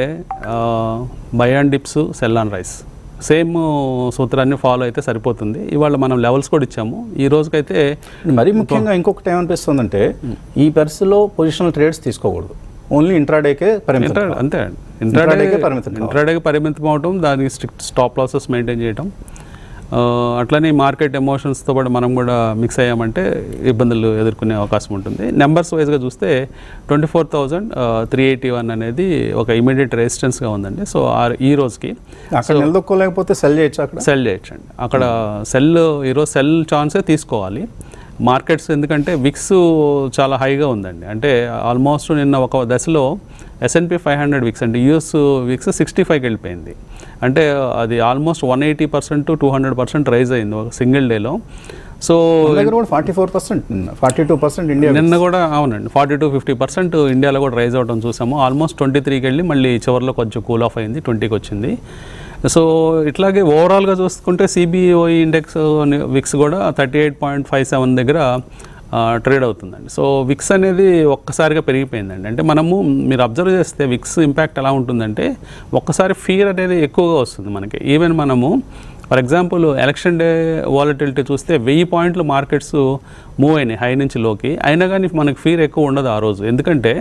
buy and dips sell on rise same సూత్రాన్ని ఫాలో అయితే సరిపోతుంది ఇవాళ మనం లెవెల్స్ కూడా ఇచ్చాము ఈ రోజుకైతే మరీ ముఖ్యంగా ఇంకొకటి ఏమనిపిస్తుందంటే ఈ పరిస్థితిలో పొజిషనల్ ట్రేడ్స్ తీసుకోకూడదు ఓన్లీ ఇంట్రాడేకే పరిమితం ఇంట్రా కావాలి. అంతే అండి ఇంట్రాడేకే ఇంట్రాడే పరిమితం కావాలి. ఇంట్రాడేకి పరిమితం అవటం దానికి స్ట్రిక్ట్ స్టాప్ లాసెస్ మెయింటైన్ చేయటం ఆ, అట్లనే మార్కెట్ ఎమోషన్స్తో పాటు మనం కూడా మిక్స్ అయ్యామంటే ఇబ్బందులు ఎదుర్కొనే అవకాశం ఉంటుంది నెంబర్స్ వైజ్గా చూస్తే twenty four thousand three eighty one అనేది ఒక ఇమీడియట్ రెసిస్టెన్స్గా ఉందండి సో ఆ- ఈ రోజుకి అక్కడ నిలదొక్కోలేకపోతే సెల్ చేయొచ్చు అక్కడ సెల్ చేయొచ్చండి అక్కడ సెల్ ఈరోజు సెల్ ఛాన్సే తీసుకోవాలి మార్కెట్స్ ఎందుకంటే విక్స్ చాలా హైగా ఉందండి అంటే ఆల్మోస్ట్ నిన్న ఒక దశలో ఎస్ఎన్పి ఫైవ్ హండ్రెడ్ విక్స్ అంటే యూఎస్ విక్స్ సిక్స్టీ ఫైవ్కి వెళ్ళిపోయింది అంటే అది almost one eighty percent two hundred percent rise అయింది ఒక సింగిల్ డేలో సో మన దగ్గర కూడా forty four percent forty two percent India నిన్న కూడా అవునండి ఫార్టీ టు ఫిఫ్టీ పర్సెంట్ ఇండియాలో కూడా రైజ్ అవడం చూసాము ఆల్మోస్ట్ ట్వంటీ త్రీకి వెళ్ళి మళ్ళీ చివరిలో కొంచెం కూల్ ఆఫ్ అయింది ట్వంటీకి వచ్చింది సో ఇట్లాగే ఓవరాల్గా చూసుకుంటే సిబిఓఈ ఇండెక్స్ విక్స్ కూడా thirty eight point five seven దగ్గర ట్రేడ్ అవుతుందండి సో విక్స్ అనేది ఒక్కసారిగా పెరిగిపోయిందండి అంటే మనము మీరు అబ్జర్వ్ చేస్తే విక్స్ ఇంపాక్ట్ ఎలా ఉంటుందంటే ఒక్కసారి ఫీర్ అనేది ఎక్కువగా వస్తుంది మనకి ఈవెన్ మనము for example election day volatility చూస్తే వెయ్యి పాయింట్లు మార్కెట్స్ మూవ్ అయినాయి హై నుంచి లోకి అయినా కానీ మనకి ఫీర్ ఎక్కువ ఉండదు ఆ రోజు ఎందుకంటే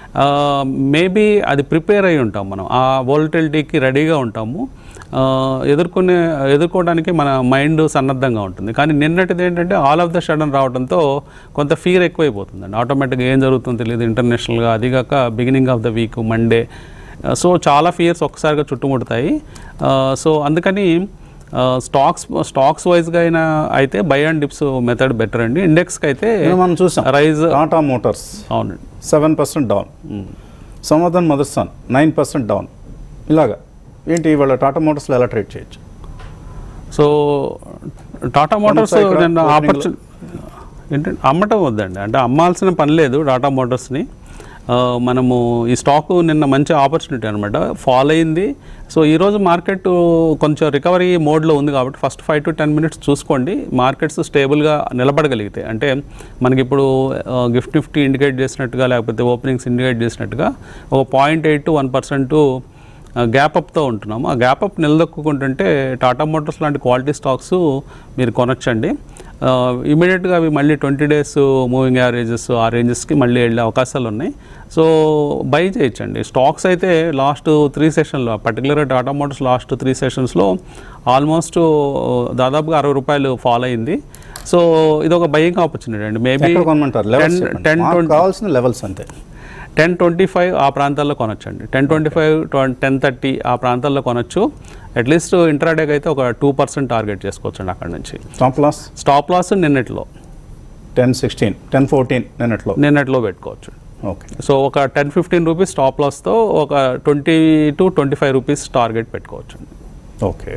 మేబీ అది ప్రిపేర్ అయి ఉంటాం మనం ఆ వాలటిలిటీకి రెడీగా ఉంటాము ఆ, ఎదుర్కొనే ఎదుర్కోవడానికి మన మైండ్ సన్నద్ధంగా ఉంటుంది కానీ నిన్నటిది ఏంటంటే ఆల్ ఆఫ్ ద సడన్ రావడంతో కొంత ఫీర్ ఎక్కువైపోతుందండి ఆటోమేటిక్గా ఏం జరుగుతుందో తెలియదు ఇంటర్నేషనల్గా అదిగాక beginning of the week Monday so చాలా ఫియర్స్ ఒక్కసారిగా చుట్టుముడతాయి ఆ, సో అందుకని ఆ, స్టాక్స్ స్టాక్స్ వైజ్గా అయినా అయితే buy and dips method better అండి ఇండెక్స్కి అయితే నిన్న మనం చూసాం రైజ్ టాటా మోటార్స్ అవునండి seven percent down Samvardhana Motherson nine percent down ఇలాగా ఏంటి ఇవాళ టాటా మోటార్స్లో ఎలా ట్రేడ్ చేయొచ్చు సో టాటా మోటార్స్ కొనసా ఇక్కడ నిన్న opening లో? ఆపర్చునిటీ ఏంటంటే అమ్మటం వద్దండి అంటే అమ్మాల్సిన పని లేదు టాటా మోటార్స్ని ఆ, మనము ఈ స్టాక్ నిన్న మంచి ఆపర్చునిటీ అనమాట ఫాల్ అయింది సో ఈరోజు మార్కెట్ కొంచెం రికవరీ మోడ్లో ఉంది కాబట్టి first five to ten minutes చూసుకోండి మార్కెట్స్ స్టేబుల్గా నిలబడగలిగితే అంటే మనకి ఇప్పుడు గిఫ్ట్ నిఫ్టీ ఇండికేట్ చేసినట్టుగా లేకపోతే ఓపెనింగ్స్ ఇండికేట్ చేసినట్టుగా ఒక point eight to one percent gap అప్తో ఉంటున్నాము ఆ గ్యాప్ అప్ నిలదొక్కుంటుంటే టాటా మోటార్స్ లాంటి క్వాలిటీ స్టాక్స్ మీరు కొనొచ్చండి ఇమీడియట్గా అవి మళ్ళీ ట్వంటీ డేస్ మూవింగ్ యావరేజెస్ ఆ రేంజెస్కి మళ్ళీ వెళ్ళే అవకాశాలు ఉన్నాయి సో బై చేయొచ్చండి స్టాక్స్ అయితే లాస్ట్ త్రీ సెషన్లో పర్టికులర్గా టాటా మోటార్స్ లాస్ట్ త్రీ సెషన్స్లో ఆల్మోస్ట్ దాదాపుగా అరవై రూపాయలు ఫాల్ అయింది సో ఇది ఒక బయింగ్ ఆపర్చునిటీ అండి మేబీ ఎక్కడ కొనమంటారు లెవెల్స్ టెన్ ట్వంటీ కావాల్సిన లెవెల్స్ అంతే టెన్ ట్వంటీ ఫైవ్ ఆ ప్రాంతాల్లో కొనొచ్చండి ten twenty five ten thirty ఆ ప్రాంతాల్లో కొనొచ్చు అట్లీస్ట్ ఇంట్రాడేకి అయితే ఒక టూ పర్సెంట్ టార్గెట్ చేసుకోవచ్చండి అక్కడ నుంచి స్టాప్ లాస్ స్టాప్ లాస్ నిన్నట్లో టెన్ సిక్స్టీన్ టెన్ ఫోర్టీన్ నిన్నట్లో నిన్నట్లో పెట్టుకోవచ్చు ఓకే సో ఒక టెన్ ఫిఫ్టీన్ రూపీస్ స్టాప్ లాస్తో ఒక twenty two twenty five rupees target పెట్టుకోవచ్చు okay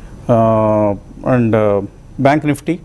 and bank Nifty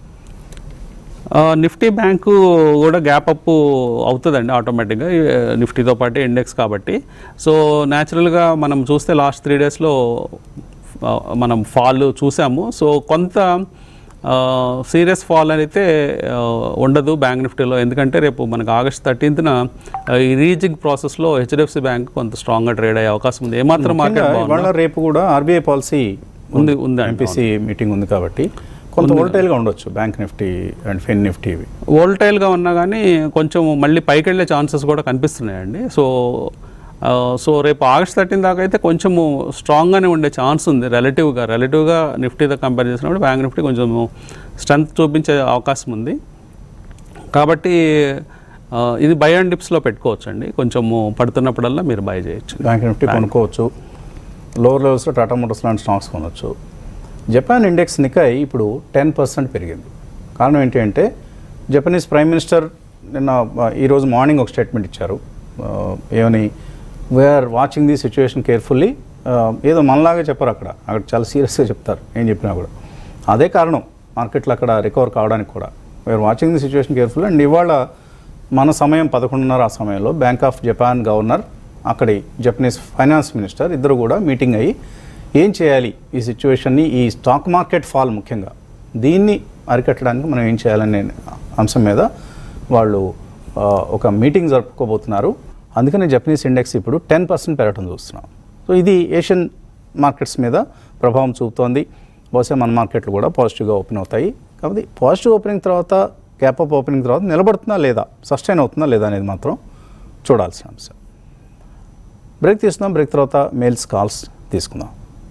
Nifty bank కూడా గ్యాప్ అప్ అవుతుందండి ఆటోమేటిక్గా ఈ, నిఫ్టీతో పాటు ఇండెక్స్ కాబట్టి సో న్యాచురల్గా మనం చూస్తే లాస్ట్ త్రీ డేస్లో మనం ఫాల్ చూసాము సో కొంత సీరియస్ ఫాల్ అయితే ఆ, ఉండదు బ్యాంక్ నిఫ్టీలో ఎందుకంటే రేపు మనకు ఆగస్ట్ థర్టీన్త్న ఈ రీజింగ్ ప్రాసెస్లో హెచ్డిఎఫ్సి బ్యాంక్ కొంత స్ట్రాంగ్గా ట్రేడ్ అయ్యే అవకాశం ఉంది ఏమాత్రం ముఖ్యంగా మార్కెట్ ఇవాళ రేపు కూడా ఆర్బీఐ పాలసీ ఉంది ఉంది అండి. ఎంపీసీ మీటింగ్ ఉంది కాబట్టి కొంత వోల్టైల్గా ఉండొచ్చు bank Nifty and Fin Nifty ఇవి వోల్టైల్గా ఉన్నా కానీ కొంచెం మళ్ళీ పైకి వెళ్ళే ఛాన్సెస్ కూడా కనిపిస్తున్నాయండి సో ఆ, సో రేపు ఆగస్ట్ థర్టీన్ దాకా అయితే కొంచెము స్ట్రాంగ్గానే ఉండే ఛాన్స్ ఉంది రిలేటివ్గా రిలేటివ్గా నిఫ్టీతో కంపేర్ చేసినప్పుడు బ్యాంక్ నిఫ్టీ కొంచెం స్ట్రెంత్ చూపించే అవకాశం ఉంది కాబట్టి ఆ, ఇది బై అండ్ డిప్స్లో పెట్టుకోవచ్చు అండి కొంచెము పడుతున్నప్పుడల్లా మీరు బై చేయొచ్చు బ్యాంక్ నిఫ్టీ కొనుక్కోవచ్చు లోవర్ లెవెల్స్లో టాటా మోటార్స్ లాంటి స్టాక్స్ కొనవచ్చు జపాన్ ఇండెక్స్ నికాయ్ ఇప్పుడు టెన్ పర్సెంట్ పెరిగింది కారణం ఏంటి అంటే జపనీస్ ప్రైమ్ మినిస్టర్ నిన్న ఆ, ఈరోజు మార్నింగ్ ఒక స్టేట్మెంట్ ఇచ్చారు ఆ, ఏమని we're watching the situation carefully ఏదో మనలాగే చెప్పరు అక్కడ అక్కడ చాలా సీరియస్గా చెప్తారు ఏం చెప్పినా కూడా అదే కారణం మార్కెట్లో అక్కడ రికవర్ కావడానికి కూడా we're watching the situation careful and ఇవాళ మన సమయం పదకొండున్నర ఆ సమయంలో బ్యాంక్ ఆఫ్ జపాన్ గవర్నర్ అక్కడి జపనీస్ ఫైనాన్స్ మినిస్టర్ ఇద్దరు కూడా మీటింగ్ అయ్యి ఏం చేయాలి ఈ సిచ్యువేషన్ని ఈ స్టాక్ మార్కెట్ ఫాల్ ముఖ్యంగా దీన్ని అరికట్టడానికి మనం ఏం చేయాలనే అంశం మీద వాళ్ళు ఆ, ఒక మీటింగ్ జరుపుకోబోతున్నారు అందుకని జపనీస్ ఇండెక్స్ ఇప్పుడు టెన్ పర్సెంట్ పెరగడం చూస్తున్నాం సో ఇది ఏషియన్ మార్కెట్స్ మీద ప్రభావం చూపుతోంది బహుశా మన మార్కెట్లు కూడా పాజిటివ్గా ఓపెన్ అవుతాయి కాబట్టి పాజిటివ్ ఓపెనింగ్ తర్వాత గ్యాప్ అప్ ఓపెనింగ్ తర్వాత నిలబడుతుందా లేదా సస్టైన్ అవుతుందా లేదా అనేది మాత్రం చూడాల్సిన అంశం బ్రేక్ తీసుకుందాం బ్రేక్ తర్వాత మెయిల్స్ కాల్స్ తీసుకుందాం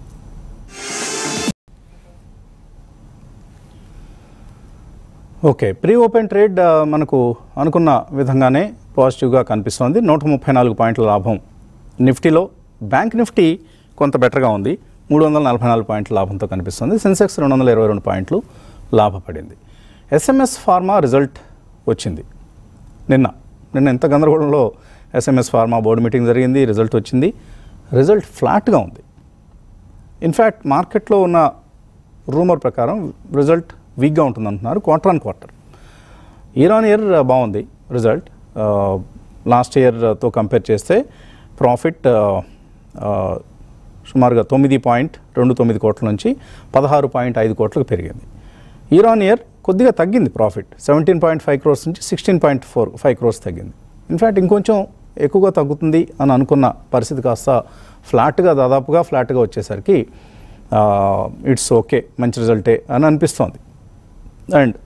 ఓకే ప్రీ ఓపెన్ ట్రేడ్ ఆ, మనకు అనుకున్న విధంగానే పాజిటివ్గా కనిపిస్తోంది నూట ముప్పై నాలుగు పాయింట్ల లాభం నిఫ్టీలో బ్యాంక్ నిఫ్టీ కొంత బెటర్గా ఉంది మూడు వందల నలభై నాలుగు పాయింట్ల లాభంతో కనిపిస్తుంది సెన్సెక్స్ రెండు వందల ఇరవై రెండు పాయింట్లు లాభపడింది ఎస్ఎంఎస్ ఫార్మా రిజల్ట్ వచ్చింది నిన్న నిన్న ఎంత గందరగోళంలో ఎస్ఎంఎస్ ఫార్మా బోర్డు మీటింగ్ జరిగింది రిజల్ట్ వచ్చింది రిజల్ట్ ఫ్లాట్గా ఉంది ఇన్ఫ్యాక్ట్ మార్కెట్లో ఉన్న రూమర్ ప్రకారం రిజల్ట్ వీక్గా ఉంటుంది అంటున్నారు quarter on quarter year on year బాగుంది రిజల్ట్ లాస్ట్ ఇయర్తో కంపేర్ చేస్తే ప్రాఫిట్ సుమారుగా తొమ్మిది పాయింట్ రెండు తొమ్మిది కోట్ల నుంచి పదహారు పాయింట్ ఐదు కోట్లకు పెరిగింది ఇయర్ ఆన్ ఇయర్ కొద్దిగా తగ్గింది profit seventeen point five crores నుంచి sixteen point four five crores తగ్గింది ఇన్ఫ్యాక్ట్ ఇంకొంచెం ఎక్కువగా తగ్గుతుంది అని అనుకున్న పరిస్థితి కాస్త ఫ్లాట్గా దాదాపుగా ఫ్లాట్గా వచ్చేసరికి ఇట్స్ ఓకే మంచి రిజల్టే అని అనిపిస్తోంది and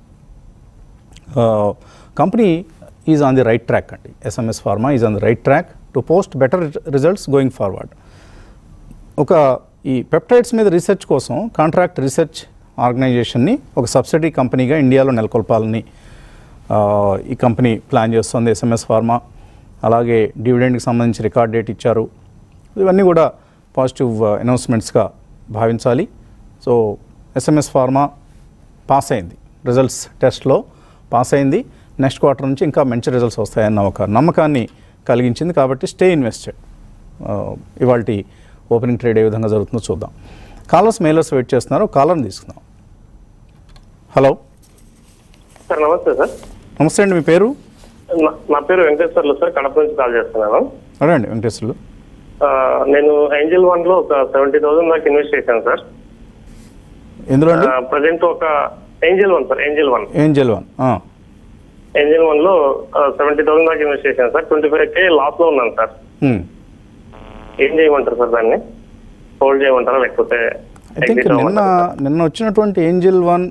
company is on the right track అండి SMS pharma is on the right track to post better results going forward ఒక ఈ పెప్టైడ్స్ మీద రీసెర్చ్ కోసం కాంట్రాక్ట్ రీసెర్చ్ ఆర్గనైజేషన్ని ఒక సబ్సిడీ కంపెనీగా ఇండియాలో నెలకొల్పాలని ఆ, ఈ కంపెనీ ప్లాన్ చేస్తుంది ఎస్ఎంఎస్ ఫార్మా అలాగే డివిడెండ్కి సంబంధించి రికార్డ్ డేట్ ఇచ్చారు ఇవన్నీ కూడా పాజిటివ్ అనౌన్స్మెంట్స్గా భావించాలి సో ఎస్ఎంఎస్ ఫార్మా పాస్ అయింది రిజల్ట్స్ టెస్ట్లో పాస్ అయింది నెక్స్ట్ క్వార్టర్ నుంచి ఇంకా మంచి రిజల్ట్స్ వస్తాయన్న ఒక నమ్మకాన్ని కలిగించింది కాబట్టి స్టే ఇన్వెస్టెడ్ ఇవాళ ఓపెనింగ్ ట్రేడ్ ఏ విధంగా జరుగుతుందో చూద్దాం కాలర్స్ మెయిలర్స్ వెయిట్ చేస్తున్నారు కాలర్ని తీసుకుందాం హలో సార్ నమస్తే సార్ నమస్తే అండి మీ పేరు నా- నా పేరు వెంకటేశ్వర్లు సార్ కడప నుంచి కాల్ చేస్తున్నాను అడండి వెంకటేశ్వర్లు ఆ, నేను ఏంజల్ వన్ లో ఒక సెవెంటీ థౌసండ్ దాకా ఇన్వెస్ట్ చేశాను సార్ ఎందులో అండి ప్రజెంట్ ఒక Angel one sir Angel one ఏం జల్వాన్ ఏంజల్ వన్ లో సెవెంటీ థౌసండ్ దాకా ఇన్వెస్ట్ చేశాను sir twenty five K loss లో ఉన్నాను సార్ ఏం చేయమంటారు సార్ దాన్ని హోల్డ్ చేయమంటారా లేకపోతే ఐ థింక్ exit నిన్న అవ్వమంటారా? నిన్న వచ్చినటువంటి ఏంజిల్ వన్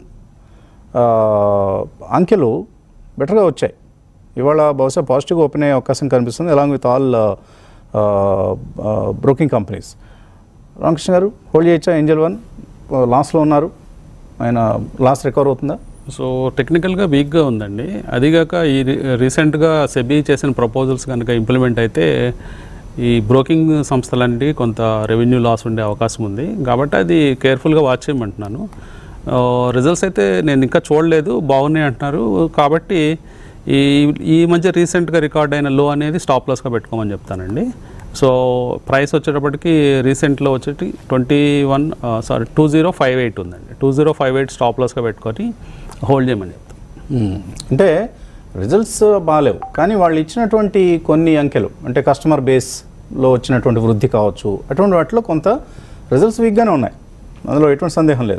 అంకెలు బెటర్గా వచ్చాయి ఇవాళ బహుశా పాజిటివ్గా ఓపెన్ అయ్యే అవకాశం కనిపిస్తుంది along with all broking companies Ramakrishna గారు హోల్డ్ చేయొచ్చా ఏంజల్ వన్ లాస్లో ఉన్నారు ఆయన లాస్ రికవర్ అవుతుందా సో టెక్నికల్గా వీక్గా ఉందండి అదిగాక ఈ రీ- రీసెంట్గా సెబీ చేసిన ప్రపోజల్స్ కనుక ఇంప్లిమెంట్ అయితే ఈ బ్రోకింగ్ సంస్థలన్నిటికీ కొంత రెవెన్యూ లాస్ ఉండే అవకాశం ఉంది కాబట్టి అది కేర్ఫుల్గా వాచ్ చేయమంటున్నాను రిజల్ట్స్ అయితే నేను ఇంకా చూడలేదు బాగున్నాయి అంటున్నారు కాబట్టి ఈ ఈ మధ్య రీసెంట్గా రికార్డ్ అయిన లో అనేది స్టాప్ లాస్గా పెట్టుకోమని చెప్తానండి సో ప్రైస్ వచ్చేటప్పటికి రీసెంట్లో వచ్చేటి twenty one sorry two zero five eight ఉందండి two zero five eight stop లాస్గా పెట్టుకొని హోల్డ్ చేయమని చెప్తాను అంటే రిజల్ట్స్ బాగాలేవు కానీ వాళ్ళు ఇచ్చినటువంటి కొన్ని అంకెలు అంటే కస్టమర్ బేస్లో వచ్చినటువంటి వృద్ధి కావచ్చు అటువంటి వాటిలో కొంత రిజల్ట్స్ వీక్గానే ఉన్నాయి అందులో ఎటువంటి సందేహం లేదు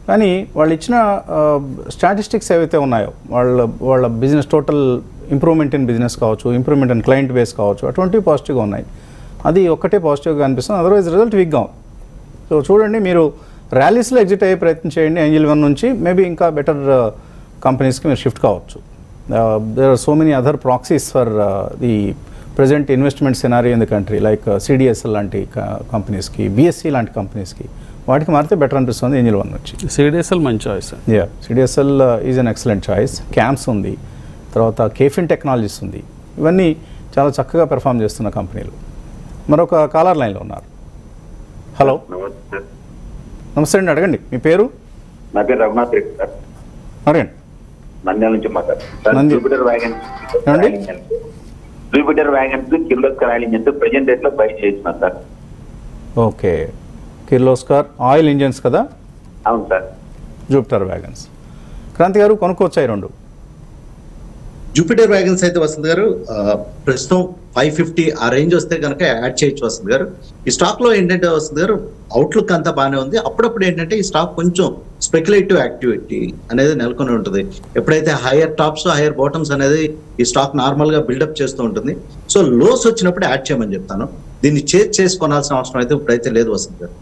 కానీ వాళ్ళు ఇచ్చిన స్టాటిస్టిక్స్ ఏవైతే ఉన్నాయో వాళ్ళ వాళ్ళ business total improvement in business కావచ్చు ఇంప్రూవ్మెంట్ ఇన్ క్లయింట్ బేస్ కావచ్చు అటువంటివి పాజిటివ్గా ఉన్నాయి అది ఒక్కటే పాజిటివ్గా అనిపిస్తుంది అదర్వైజ్ రిజల్ట్ వీక్గా ఉంది సో చూడండి మీరు ర్యాలీస్లో ఎగ్జిట్ అయ్యే ప్రయత్నం చేయండి ఏంజిల్ వన్ నుంచి మేబీ ఇంకా బెటర్ కంపెనీస్కి మీరు షిఫ్ట్ కావచ్చు there are so many other proxies for the present investment scenario in the country like CDSL లాంటి కంపెనీస్కి బిఎస్సి లాంటి కంపెనీస్కి వాటికి మారితే బెటర్ అనిపిస్తుంది ఏంజిల్ వన్ నుంచి సిడిఎస్ఎల్ మంచి choice yeah CDSL is an excellent choice CAMS ఉంది తర్వాత కేఫిన్ టెక్నాలజీస్ ఉంది ఇవన్నీ చాలా చక్కగా పెర్ఫామ్ చేస్తున్న కంపెనీలు మరొక కాలర్ లైన్లో ఉన్నారు హలో నమస్తే నమస్తే అండి అడగండి మీ పేరు నా పేరు రఘునాథ్ రెడ్డి సార్ అడగండి నంద్యాల నుంచి మాట్లాడుతున్నాను సార్ నంది- జూపిటర్ వ్యాగన్ ఏమండి? Jupiter Wagons Kirloskar oil engines present rate లో బై చేస్తున్నా sir okay Kirloskar oil engines కదా అవును సార్ జూపిటర్ వ్యాగన్స్ క్రాంతి గారు కొనుక్కోవచ్చాయి రెండు జూపిటర్ వ్యాగన్స్ అయితే వసంత్ గారు ఆ, ప్రస్తుతం ఫైవ్ ఫిఫ్టీ ఆ రేంజ్ వస్తే కనుక యాడ్ చేయొచ్చు వసంత్ గారు ఈ స్టాక్ లో ఏంటంటే వసంత్ గారు అవుట్లుక్ అంతా బాగానే ఉంది అప్పుడప్పుడు ఏంటంటే ఈ స్టాక్ కొంచెం స్పెక్యులేటివ్ యాక్టివిటీ అనేది నెలకొని ఉంటుంది ఎప్పుడైతే హైయర్ టాప్స్ హైయర్ బాటమ్స్ అనేది ఈ స్టాక్ నార్మల్ గా బిల్డప్ చేస్తూ ఉంటుంది సో లోస్ వచ్చినప్పుడు యాడ్ చేయమని చెప్తాను దీన్ని చేజ్ చేసి కొనాల్సిన అవసరం అయితే ఇప్పుడైతే లేదు వసంత్ గారు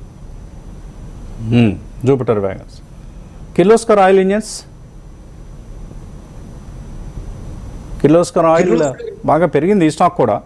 Jupiter Wagons Kirloskar oil engines Kirloskar oil Kirloskar- బాగా పెరిగింది ఈ స్టాక్ కూడా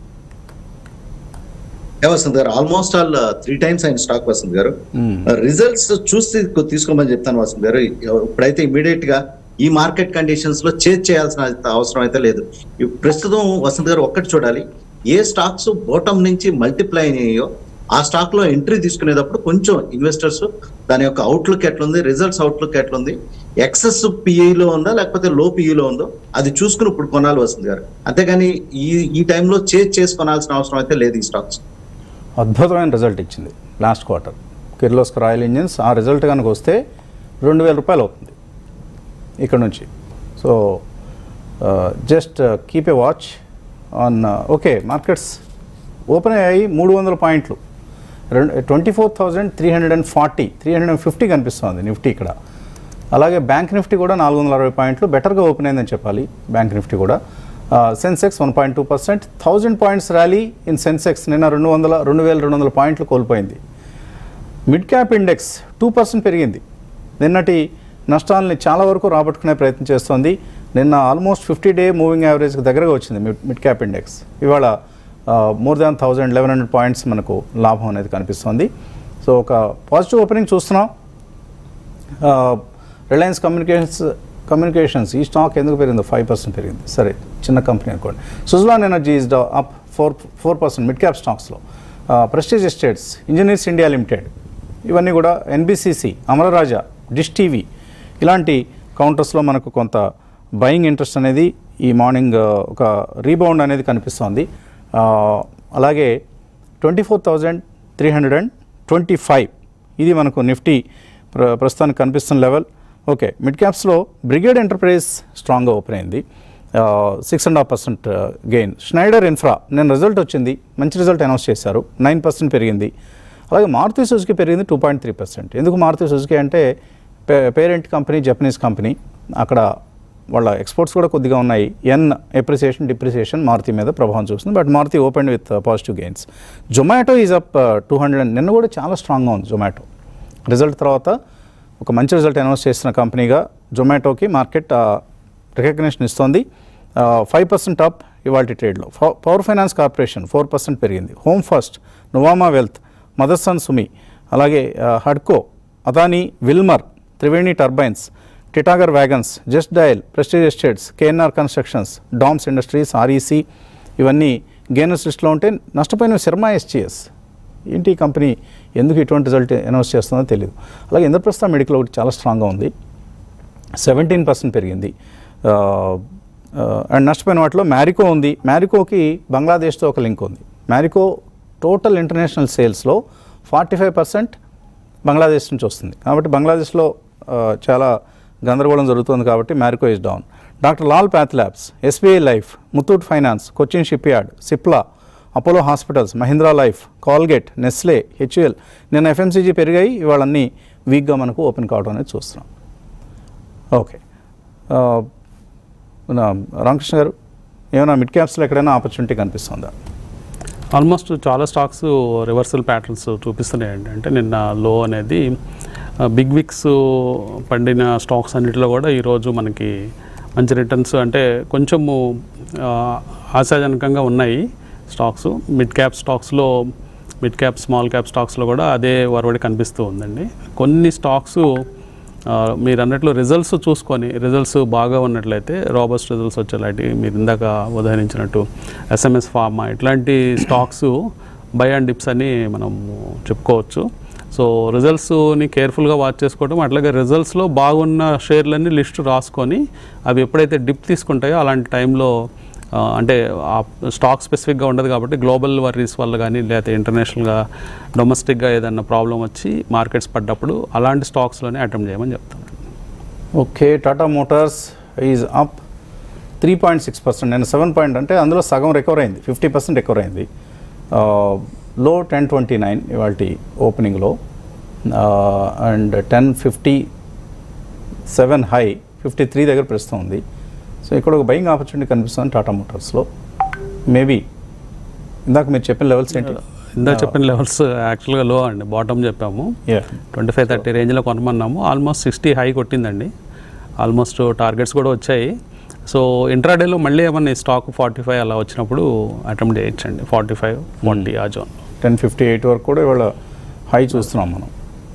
ఏ వసంత్ గారు ఆల్మోస్ట్ ఆల్ త్రీ టైమ్స్ అయిన స్టాక్ వసంత్ గారు Hmm. రిజల్ట్స్ చూసి కొ- తీసుకోమని చెప్తాను వసంత్ గారు ఇప్పుడైతే ఇమీడియట్ గా ఈ మార్కెట్ కండిషన్స్ లో చేంజ్ చేయాల్సిన అవసరం అయితే లేదు ఈ ప్రస్తుతం వసంత్ గారు ఒక్కటి చూడాలి ఏ స్టాక్స్ బోటం నుంచి మల్టిప్లై అయినాయో ఆ స్టాక్ లో ఎంట్రీ తీసుకునేటప్పుడు కొంచెం ఇన్వెస్టర్స్ దాని యొక్క అవుట్లుక్ ఎట్లుంది రిజల్ట్స్ అవుట్లుక్ ఎట్లుంది ఎక్సెస్ లో ఉందా లేకపోతే లో లో ఉందో అది చూసుకుని ఇప్పుడు కొనాలి వసంత్ గారు అంతేగాని ఈ ఈ టైంలో చేంజ్ చేసి కొనాల్సిన అవసరం అయితే లేదు ఈ స్టాక్స్ అద్భుతమైన రిజల్ట్ ఇచ్చింది last quarter Kirloskar oil engines ఆ రిజల్ట్ కనుక వస్తే రెండు వేల రూపాయలు అవుతుంది ఇక్కడ నుంచి so just keep a watch on okay markets open అయ్యాయి మూడు వందల పాయింట్లు రెండు twenty four thousand three hundred and forty three hundred and fifty కనిపిస్తుంది నిఫ్టీ ఇక్కడ అలాగే బ్యాంక్ నిఫ్టీ కూడా నాలుగు వందల అరవై పాయింట్లు బెటర్గా ఓపెన్ అయిందని చెప్పాలి బ్యాంక్ నిఫ్టీ కూడా Sensex one point two percent thousand points rally in Sensex నిన్న రెండు వందల రెండు వేల రెండు వందల పాయింట్లు కోల్పోయింది mid cap index two percent పెరిగింది నిన్నటి నష్టాలని చాలా వరకు రాబట్టుకునే ప్రయత్నం చేస్తోంది నిన్న ఆల్మోస్ట్ ఫిఫ్టీ డే మూవింగ్ యావరేజ్కి దగ్గరగా వచ్చింది మిడ్ మిడ్ క్యాప్ ఇండెక్స్ ఇవాళ more than thousand eleven hundred points మనకు లాభం అనేది కనిపిస్తోంది సో ఒక పాజిటివ్ ఓపెనింగ్ చూస్తున్నాం రిలయన్స్ కమ్యూనికేషన్స్ కమ్యూనికేషన్స్ ఈ స్టాక్ ఎందుకు పెరిగిందో ఫైవ్ పర్సెంట్ పెరిగింది సరే చిన్న కంపెనీ అనుకోండి Suzlon energy is up four four percent mid cap స్టాక్స్లో Prestige Estates Engineers India Limited ఇవన్నీ కూడా ఎన్బిసిసి అమరరాజా డిష్ టీవీ ఇలాంటి కౌంటర్స్లో మనకు కొంత బయింగ్ ఇంట్రెస్ట్ అనేది ఈ మార్నింగ్ ఒక రీబౌండ్ అనేది కనిపిస్తోంది ఆ, అలాగే twenty four thousand three hundred and twenty five ఇది మనకు నిఫ్టీ ప్ర ప్రస్తుతానికి కనిపిస్తున్న లెవెల్ ఓకే మిడ్ క్యాప్స్లో బ్రిగేడ్ ఎంటర్ప్రైజ్ స్ట్రాంగ్గా ఓపెన్ అయింది six and half percent gain Schneider infra నేను రిజల్ట్ వచ్చింది మంచి రిజల్ట్ అనౌన్స్ చేశారు నైన్ పర్సెంట్ పెరిగింది అలాగే మారుతి సుజుకి పెరిగింది టూ పాయింట్ త్రీ పర్సెంట్ ఎందుకు మారుతి సుజుకి అంటే పే పేరెంట్ కంపెనీ జపనీస్ కంపెనీ అక్కడ వాళ్ళ ఎక్స్పోర్ట్స్ కూడా కొద్దిగా ఉన్నాయి ఎన్ ఎప్రిసియేషన్ డిప్రిసియేషన్ మారుతి మీద ప్రభావం చూస్తుంది but Maruti open with positive gains Zomato is up two hundred నిన్న కూడా చాలా స్ట్రాంగ్గా ఉంది జొమాటో రిజల్ట్ తర్వాత ఒక మంచి రిజల్ట్ అనౌన్స్ చేసిన కంపెనీగా జొమాటోకి మార్కెట్ రికగ్నిషన్ ఇస్తోంది ఫైవ్ పర్సెంట్ అప్ ఇవాళ ట్రేడ్లో power finance corporation four percent పెరిగింది home first Nuvama wealth Motherson Sumi అలాగే హడ్కో Adani Wilmar Triveni turbines Titagarh wagons just dial prestige estates KNR constructions డామ్స్ ఇండస్ట్రీస్ ఆర్ఈసీ ఇవన్నీ గేనర్స్ లిస్ట్లో ఉంటే నష్టపోయిన శర్మ ఎస్టీఎస్ ఏంటి ఈ కంపెనీ ఎందుకు ఇటువంటి రిజల్ట్ అనౌన్స్ చేస్తుందో తెలియదు అలాగే ఇంద్రప్రస్థ మెడికల్ ఒకటి చాలా స్ట్రాంగ్గా ఉంది సెవెంటీన్ పర్సెంట్ పెరిగింది అండ్ నష్టపోయిన వాటిలో మ్యారికో ఉంది మ్యారికోకి బంగ్లాదేశ్తో ఒక లింక్ ఉంది మ్యారికో టోటల్ ఇంటర్నేషనల్ సేల్స్లో ఫార్టీ ఫైవ్ పర్సెంట్ బంగ్లాదేశ్ నుంచి వస్తుంది కాబట్టి బంగ్లాదేశ్లో ఆ, చాలా గందరగోళం జరుగుతుంది కాబట్టి Marico is down doctor Lal path labs SBI life Muthoot finance Cochin shipyard Cipla Apollo hospitals Mahindra life Colgate Nestle HUL నిన్న ఎఫ్ఎంసీజీ పెరిగాయి ఇవాళ అన్నీ వీక్గా మనకు ఓపెన్ కావడం అనేది చూస్తున్నాం ఓకే ఆ, మన రామకృష్ణ గారు ఏమైనా మిడ్ క్యాప్స్లో ఎక్కడైనా ఆపర్చునిటీ కనిపిస్తుందా ఆల్మోస్ట్ చాలా స్టాక్స్ రివర్సల్ ప్యాటర్న్స్ చూపిస్తున్నాయండి అంటే నిన్న లో అనేది బిగ్ విక్స్ పండిన స్టాక్స్ అన్నిటిలో కూడా ఈరోజు మనకి మంచి రిటర్న్స్ అంటే కొంచెము ఆ, ఆశాజనకంగా ఉన్నాయి స్టాక్స్ మిడ్ క్యాప్ స్టాక్స్లో మిడ్ క్యాప్ స్మాల్ క్యాప్ స్టాక్స్లో కూడా అదే వరవడి కనిపిస్తూ ఉందండి కొన్ని స్టాక్స్ ఆ, మీరు అన్నట్లు రిజల్ట్స్ చూసుకొని రిజల్ట్స్ బాగా ఉన్నట్లయితే రాబస్ట్ రిజల్ట్స్ వచ్చేలాంటి మీరు ఇందాక ఉదాహరించినట్టు ఎస్ఎంఎస్ ఫార్మా ఇట్లాంటి స్టాక్స్ బై అండ్ డిప్స్ అని మనం చెప్పుకోవచ్చు సో రిజల్ట్స్ని కేర్ఫుల్గా వాచ్ చేసుకోవడం అట్లాగే రిజల్ట్స్లో బాగున్న షేర్లన్నీ లిస్ట్ రాసుకొని అవి ఎప్పుడైతే డిప్ తీసుకుంటాయో అలాంటి టైంలో ఆ, అంటే ఆ స్టాక్ స్పెసిఫిక్గా ఉండదు కాబట్టి గ్లోబల్ వర్రీస్ వల్ల కానీ లేకపోతే ఇంటర్నేషనల్గా డొమెస్టిక్గా ఏదైనా ప్రాబ్లం వచ్చి మార్కెట్స్ పడ్డప్పుడు అలాంటి స్టాక్స్లోనే అటెంప్ట్ చేయమని చెప్తాను okay Tata Motors is up three point six percent నేను సెవెన్ పాయింట్ అంటే అందులో సగం రికవర్ అయింది ఫిఫ్టీ పర్సెంట్ రికవర్ అయింది లో టెన్ ట్వంటీ నైన్ ఇవాళ ఓపెనింగ్లో and ten fifty seven high fifty three దగ్గర ప్రస్తుతం ఉంది సో ఇక్కడ ఒక బయింగ్ ఆపర్చునిటీ కనిపిస్తుంది టాటా మోటార్స్లో మేబీ ఇందాక మీరు చెప్పిన లెవెల్స్ ఏంటి ఇందాక చెప్పిన లెవెల్స్ యాక్చువల్గా లో అండి బాటమ్ చెప్పాము యా ట్వంటీ ఫైవ్ థర్టీ రేంజ్లో కొనమన్నాము ఆల్మోస్ట్ సిక్స్టీ హై కొట్టిందండి ఆల్మోస్ట్ టార్గెట్స్ కూడా వచ్చాయి సో ఇంట్రాడేలో మళ్ళీ ఏమన్నా ఈ స్టాక్ ఫార్టీ ఫైవ్ అలా వచ్చినప్పుడు అటెంప్ట్ చేయొచ్చండి ఫార్టీ ఫైవ్ ఫార్టీ ఆ జోన్ టెన్ ఫిఫ్టీ ఎయిట్ వరకు కూడా ఇవాళ హై చూస్తున్నాం మనం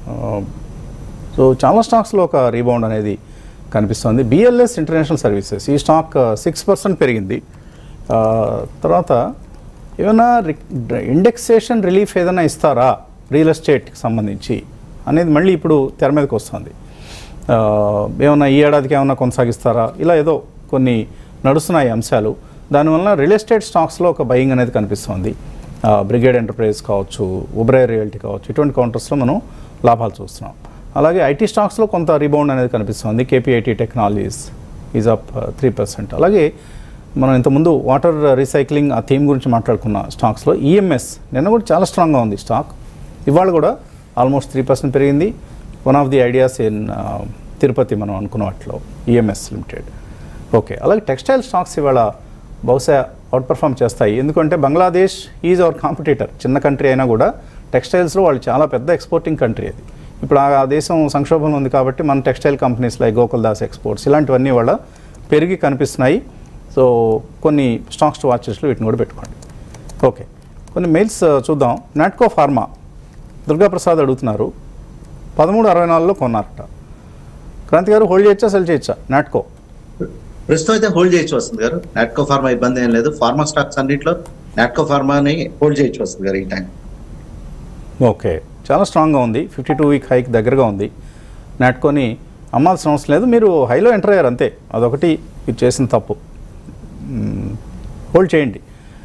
సో చాలా స్టాక్స్లో ఒక రీబౌండ్ అనేది కనిపిస్తుంది బిఎల్ఎస్ ఇంటర్నేషనల్ సర్వీసెస్ ఈ స్టాక్ సిక్స్ పర్సెంట్ పెరిగింది ఆ, తర్వాత ఏమైనా ఇండెక్సేషన్ రిలీఫ్ ఏదైనా ఇస్తారా రియల్ ఎస్టేట్కి సంబంధించి అనేది మళ్ళీ ఇప్పుడు తెర మీదకి వస్తుంది ఆ, ఏమన్నా ఈ ఏడాదికి ఏమన్నా కొనసాగిస్తారా ఇలా ఏదో కొన్ని నడుస్తున్నాయి అంశాలు దానివల్ల రియల్ ఎస్టేట్ స్టాక్స్లో ఒక బయింగ్ అనేది కనిపిస్తుంది ఆ, బ్రిగేడ్ ఎంటర్ప్రైజ్ కావచ్చు ఉబ్రే రియాలిటీ కావచ్చు ఇటువంటి కౌంటర్స్లో మనం లాభాలు చూస్తున్నాం అలాగే ఐటీ స్టాక్స్లో కొంత రీబౌండ్ అనేది కనిపిస్తుంది KPIT Technologies is up three percent అలాగే మనం ఇంతకుముందు వాటర్ రీసైక్లింగ్ ఆ థీమ్ గురించి మాట్లాడుకున్న స్టాక్స్లో ఈఎంఎస్ నిన్న కూడా చాలా స్ట్రాంగ్గా ఉంది స్టాక్ ఇవాళ కూడా ఆల్మోస్ట్ త్రీ పర్సెంట్ పెరిగింది one of the ideas in Tirupati మనం అనుకున్న వాటిలో ఈఎంఎస్ లిమిటెడ్ ఓకే అలాగే టెక్స్టైల్ స్టాక్స్ ఇవాళ బహుశా అవుట్ పర్ఫామ్ చేస్తాయి ఎందుకంటే బంగ్లాదేశ్ ఈజ్ అవర్ కాంపిటీటర్ చిన్న కంట్రీ అయినా కూడా టెక్స్టైల్స్లో వాళ్ళు చాలా పెద్ద ఎక్స్పోర్టింగ్ కంట్రీ అది ఇప్పుడు ఆ దేశం సంక్షోభంలో ఉంది కాబట్టి మన textile companies like Gokul Das exports ఇలాంటివన్నీ వాళ్ళ పెరిగి కనిపిస్తున్నాయి సో కొన్ని స్టాక్స్ టు వాచెస్లో వీటిని కూడా పెట్టుకోండి ఓకే కొన్ని మెయిల్స్ ఆ, చూద్దాం నాట్కో ఫార్మా దుర్గాప్రసాద్ అడుగుతున్నారు పదమూడు అరవై నాలుగులో కొన్నారట క్రాంతి గారు హోల్డ్ చేయొచ్చా సెల్ చేయొచ్చా నాట్కో ప్రస్తుతం అయితే హోల్డ్ చేయొచ్చు వస్తుంది గారు నాట్కో ఫార్మా ఇబ్బంది ఏం లేదు ఫార్మా స్టాక్స్ అన్నింటిలో నాట్కో ఫార్మాని హోల్డ్ చేయొచ్చు వస్తుంది గారు ఈ టైం ఓకే చాలా స్ట్రాంగ్గా ఉంది ఫిఫ్టీ టూ వీక్ హైక్ దగ్గరగా ఉంది నాటుకొని అమ్మాల్సిన అవసరం లేదు మీరు హైలో ఎంటర్ అయ్యారు అంతే అదొకటి మీరు చేసిన తప్పు మ్మ్. హోల్డ్ చేయండి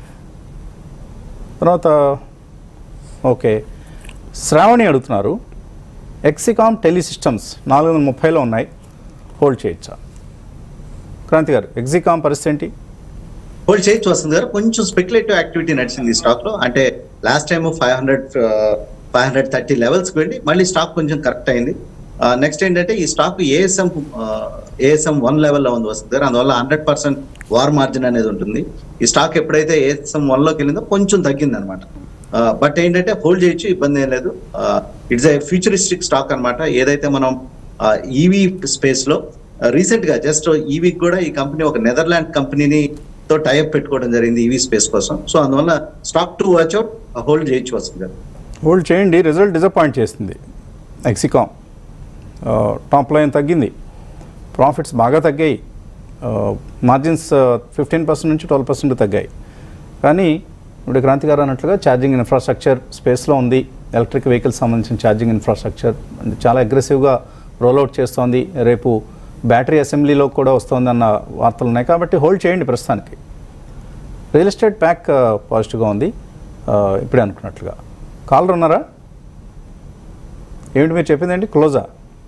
తర్వాత ఓకే శ్రావణి అడుగుతున్నారు ఎక్సికామ్ టెలిసిస్టమ్స్ నాలుగు వందల ముప్పైలో ఉన్నాయి హోల్డ్ చేయొచ్చా క్రాంతి గారు ఎక్సికామ్ పరిస్థితి ఏంటి హోల్డ్ చేయొచ్చు వస్తుంది గారు కొంచెం స్పెక్యులేటివ్ యాక్టివిటీ నడిచింది ఈ స్టాక్ లో అంటే last time five hundred five hundred thirty levels వెళ్ళి మళ్ళీ స్టాక్ కొంచెం కరెక్ట్ అయింది నెక్స్ట్ ఏంటంటే ఈ స్టాక్ ఏఎస్ఎం ఏఎస్ఎం వన్ లెవెల్లో ఉంది వస్తుంది గారు అందువల్ల హండ్రెడ్ పర్సెంట్ వార్ మార్జిన్ అనేది ఉంటుంది ఈ స్టాక్ ఎప్పుడైతే ఏఎస్ఎం వన్ లోకి వెళ్ళిందో కొంచెం తగ్గింది అనమాట బట్ ఏంటంటే హోల్డ్ చేయొచ్చు ఇబ్బంది ఏం లేదు ఇట్స్ ఏ ఫ్యూచరిస్టిక్ స్టాక్ అన్నమాట ఏదైతే మనం ఈవీ స్పేస్ లో రీసెంట్ గా జస్ట్ ఈ వీక్ కూడా ఈ కంపెనీ ఒక నెదర్లాండ్ కంపెనీని తో టైప్ పెట్టుకోవడం జరిగింది ఈవీ స్పేస్ కోసం సో అందువల్ల stock to watch out hold చేయొచ్చు వస్తుంది హోల్డ్ చేయండి రిజల్ట్ డిసప్పాయింట్ చేస్తుంది ఎక్సికామ్ టాప్ లైన్ తగ్గింది ప్రాఫిట్స్ బాగా తగ్గాయి మార్జిన్స్ ఫిఫ్టీన్ పర్సెంట్ నుంచి ట్వెల్వ్ పర్సెంట్ తగ్గాయి కానీ ఇప్పుడు క్రాంతి గారు అన్నట్లుగా ఛార్జింగ్ ఇన్ఫ్రాస్ట్రక్చర్ స్పేస్లో ఉంది ఎలక్ట్రిక్ వెహికల్స్ సంబంధించిన ఛార్జింగ్ ఇన్ఫ్రాస్ట్రక్చర్ అంటే చాలా అగ్రెసివ్గా రోల్అవుట్ చేస్తోంది రేపు బ్యాటరీ అసెంబ్లీలో కూడా వస్తుంది అన్న వార్తలు ఉన్నాయి కాబట్టి హోల్డ్ చేయండి ప్రస్తుతానికి రియల్ ఎస్టేట్ ప్యాక్ పాజిటివ్గా ఉంది ఆ, ఇప్పుడే అనుకున్నట్లుగా కాలర్ ఉన్నారా ఏమిటి మీరు చెప్పిందండి క్లోజా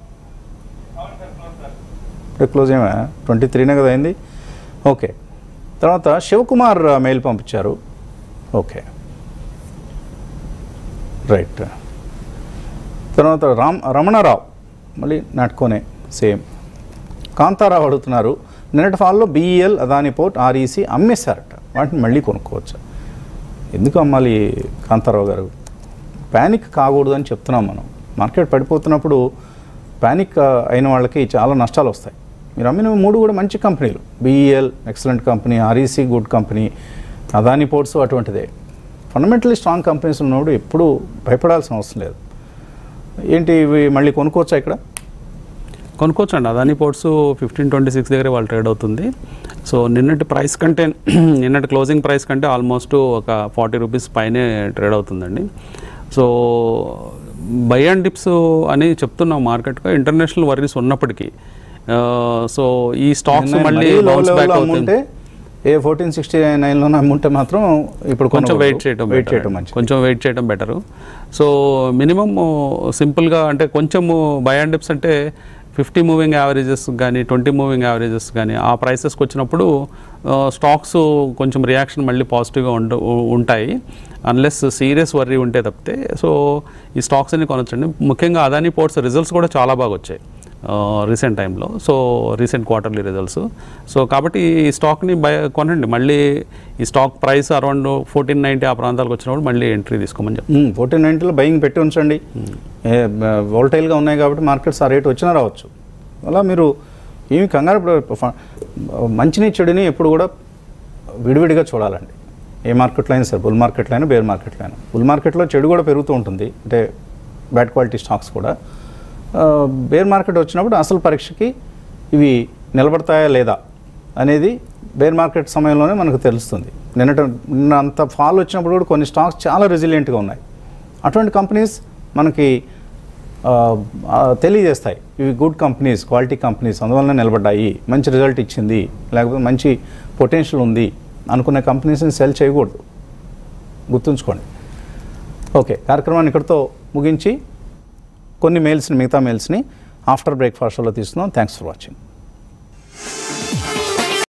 ఇప్పుడే క్లోజ్ ఏమే ట్వంటీ త్రీనే కదా అయింది ఓకే తర్వాత శివకుమార్ మెయిల్ పంపించారు ఓకే రైట్ తర్వాత రామ్ రమణారావు మళ్ళీ నాటుకోనే సేమ్ కాంతారావు అడుగుతున్నారు నిన్నటి ఫాల్లో బీఈఎల్ అదాని పోర్ట్ ఆర్ఈసి అమ్మేశారట వాటిని మళ్ళీ కొనుక్కోవచ్చు ఎందుకు అమ్మాలి కాంతారావు గారు ప్యానిక్ కాకూడదు అని చెప్తున్నాం మనం మార్కెట్ పడిపోతున్నప్పుడు ప్యానిక్ ఆ, అయిన వాళ్ళకి చాలా నష్టాలు వస్తాయి మీరు అమ్మిన మూడు కూడా మంచి కంపెనీలు BEL excellent company REC good company Adani ports అటువంటిదే ఫండమెంటలీ స్ట్రాంగ్ కంపెనీస్ ఉన్నప్పుడు ఎప్పుడూ భయపడాల్సిన అవసరం లేదు ఏంటి ఇవి మళ్ళీ కొనుక్కోవచ్చా ఇక్కడ కొనుక్కోవచ్చు అండి Adani ports fifteen twenty six దగ్గర వాళ్ళు ట్రేడ్ అవుతుంది సో నిన్నటి ప్రైస్ కంటే నిన్నటి క్లోజింగ్ ప్రైస్ కంటే ఆల్మోస్ట్ ఒక ఫార్టీ రూపీస్ పైనే ట్రేడ్ అవుతుందండి సో బై అండ్ డిప్స్ అని చెప్తున్నాం మార్కెట్గా ఇంటర్నేషనల్ వర్రీస్ ఉన్నప్పటికీ ఆ, సో ఈ స్టాక్స్ నిన్న మళ్ళీ మరీ low బౌన్స్ level బ్యాక్ లో అవుతుంది అమ్ముంటే ఏ ఫోర్టీన్ సిక్స్టీ నైన్లో అమ్ముంటే మాత్రం ఇప్పుడు కొంచెం వెయిట్ చేయడం వెయిట్ better చేయడం అండి. మంచిది కొంచెం వెయిట్ చేయడం బెటరు సో మినిమమ్ సింపుల్గా అంటే కొంచెము బై అండ్ డిప్స్ అంటే ఫిఫ్టీ మూవింగ్ యావరేజెస్ కానీ ట్వంటీ మూవింగ్ యావరేజెస్ కానీ ఆ ప్రైసెస్కి వచ్చినప్పుడు స్టాక్స్ కొంచెం రియాక్షన్ మళ్ళీ పాజిటివ్గా ఉండ ఉ- ఉంటాయి అన్లెస్ సీరియస్ వర్రీ ఉంటే తప్పితే సో ఈ స్టాక్స్ అన్ని కొనొచ్చండి ముఖ్యంగా అదాని పోర్ట్స్ రిజల్ట్స్ కూడా చాలా బాగా వచ్చాయి రీసెంట్ టైంలో so recent quarterly results so కాబట్టి ఈ స్టాక్ని బై కొనండి మళ్ళీ ఈ stock price around fourteen ninety ఆ ప్రాంతాలకు వచ్చినప్పుడు మళ్ళీ ఎంట్రీ తీసుకోమని చెప్తాను ఫోర్టీన్ నైన్టీలో బయింగ్ పెట్టి ఉంచండి వోల్టైల్గా ఉన్నాయి కాబట్టి మార్కెట్స్ ఆ రేట్ వచ్చినా రావచ్చు అలా మీరు ఏమి కంగారు పడ- ఫ- మంచిని చెడుని ఎప్పుడు కూడా విడివిడిగా చూడాలండి ఏ మార్కెట్లో అయినా సరే బుల్ మార్కెట్లో అయినా బేర్ మార్కెట్లో అయినా బుల్ మార్కెట్లో చెడు కూడా పెరుగుతూ ఉంటుంది అంటే బ్యాడ్ క్వాలిటీ స్టాక్స్ కూడా ఆ, బేర్ మార్కెట్ వచ్చినప్పుడు అసలు పరీక్షకి ఇవి నిలబడతాయా లేదా అనేది బేర్ మార్కెట్ సమయంలోనే మనకు తెలుస్తుంది నిన్నట నిన్న అంత ఫాల్ వచ్చినప్పుడు కూడా కొన్ని స్టాక్స్ చాలా రెసిలియంట్గా ఉన్నాయి అటువంటి కంపెనీస్ మనకి ఆ, ఆ, తెలియజేస్తాయి ఇవి గుడ్ కంపెనీస్ క్వాలిటీ కంపెనీస్ అందువల్ల నిలబడ్డాయి మంచి రిజల్ట్ ఇచ్చింది లేకపోతే మంచి పొటెన్షియల్ ఉంది అనుకునే కంపెనీస్ని సెల్ చేయకూడదు గుర్తుంచుకోండి ఓకే కార్యక్రమాన్ని ఇక్కడితో ముగించి కొన్ని మెయిల్స్ని మిగతా మెయిల్స్ని ఆఫ్టర్ బ్రేక్ఫాస్ట్లో తీసుకుందాం థ్యాంక్స్ ఫర్ వాచింగ్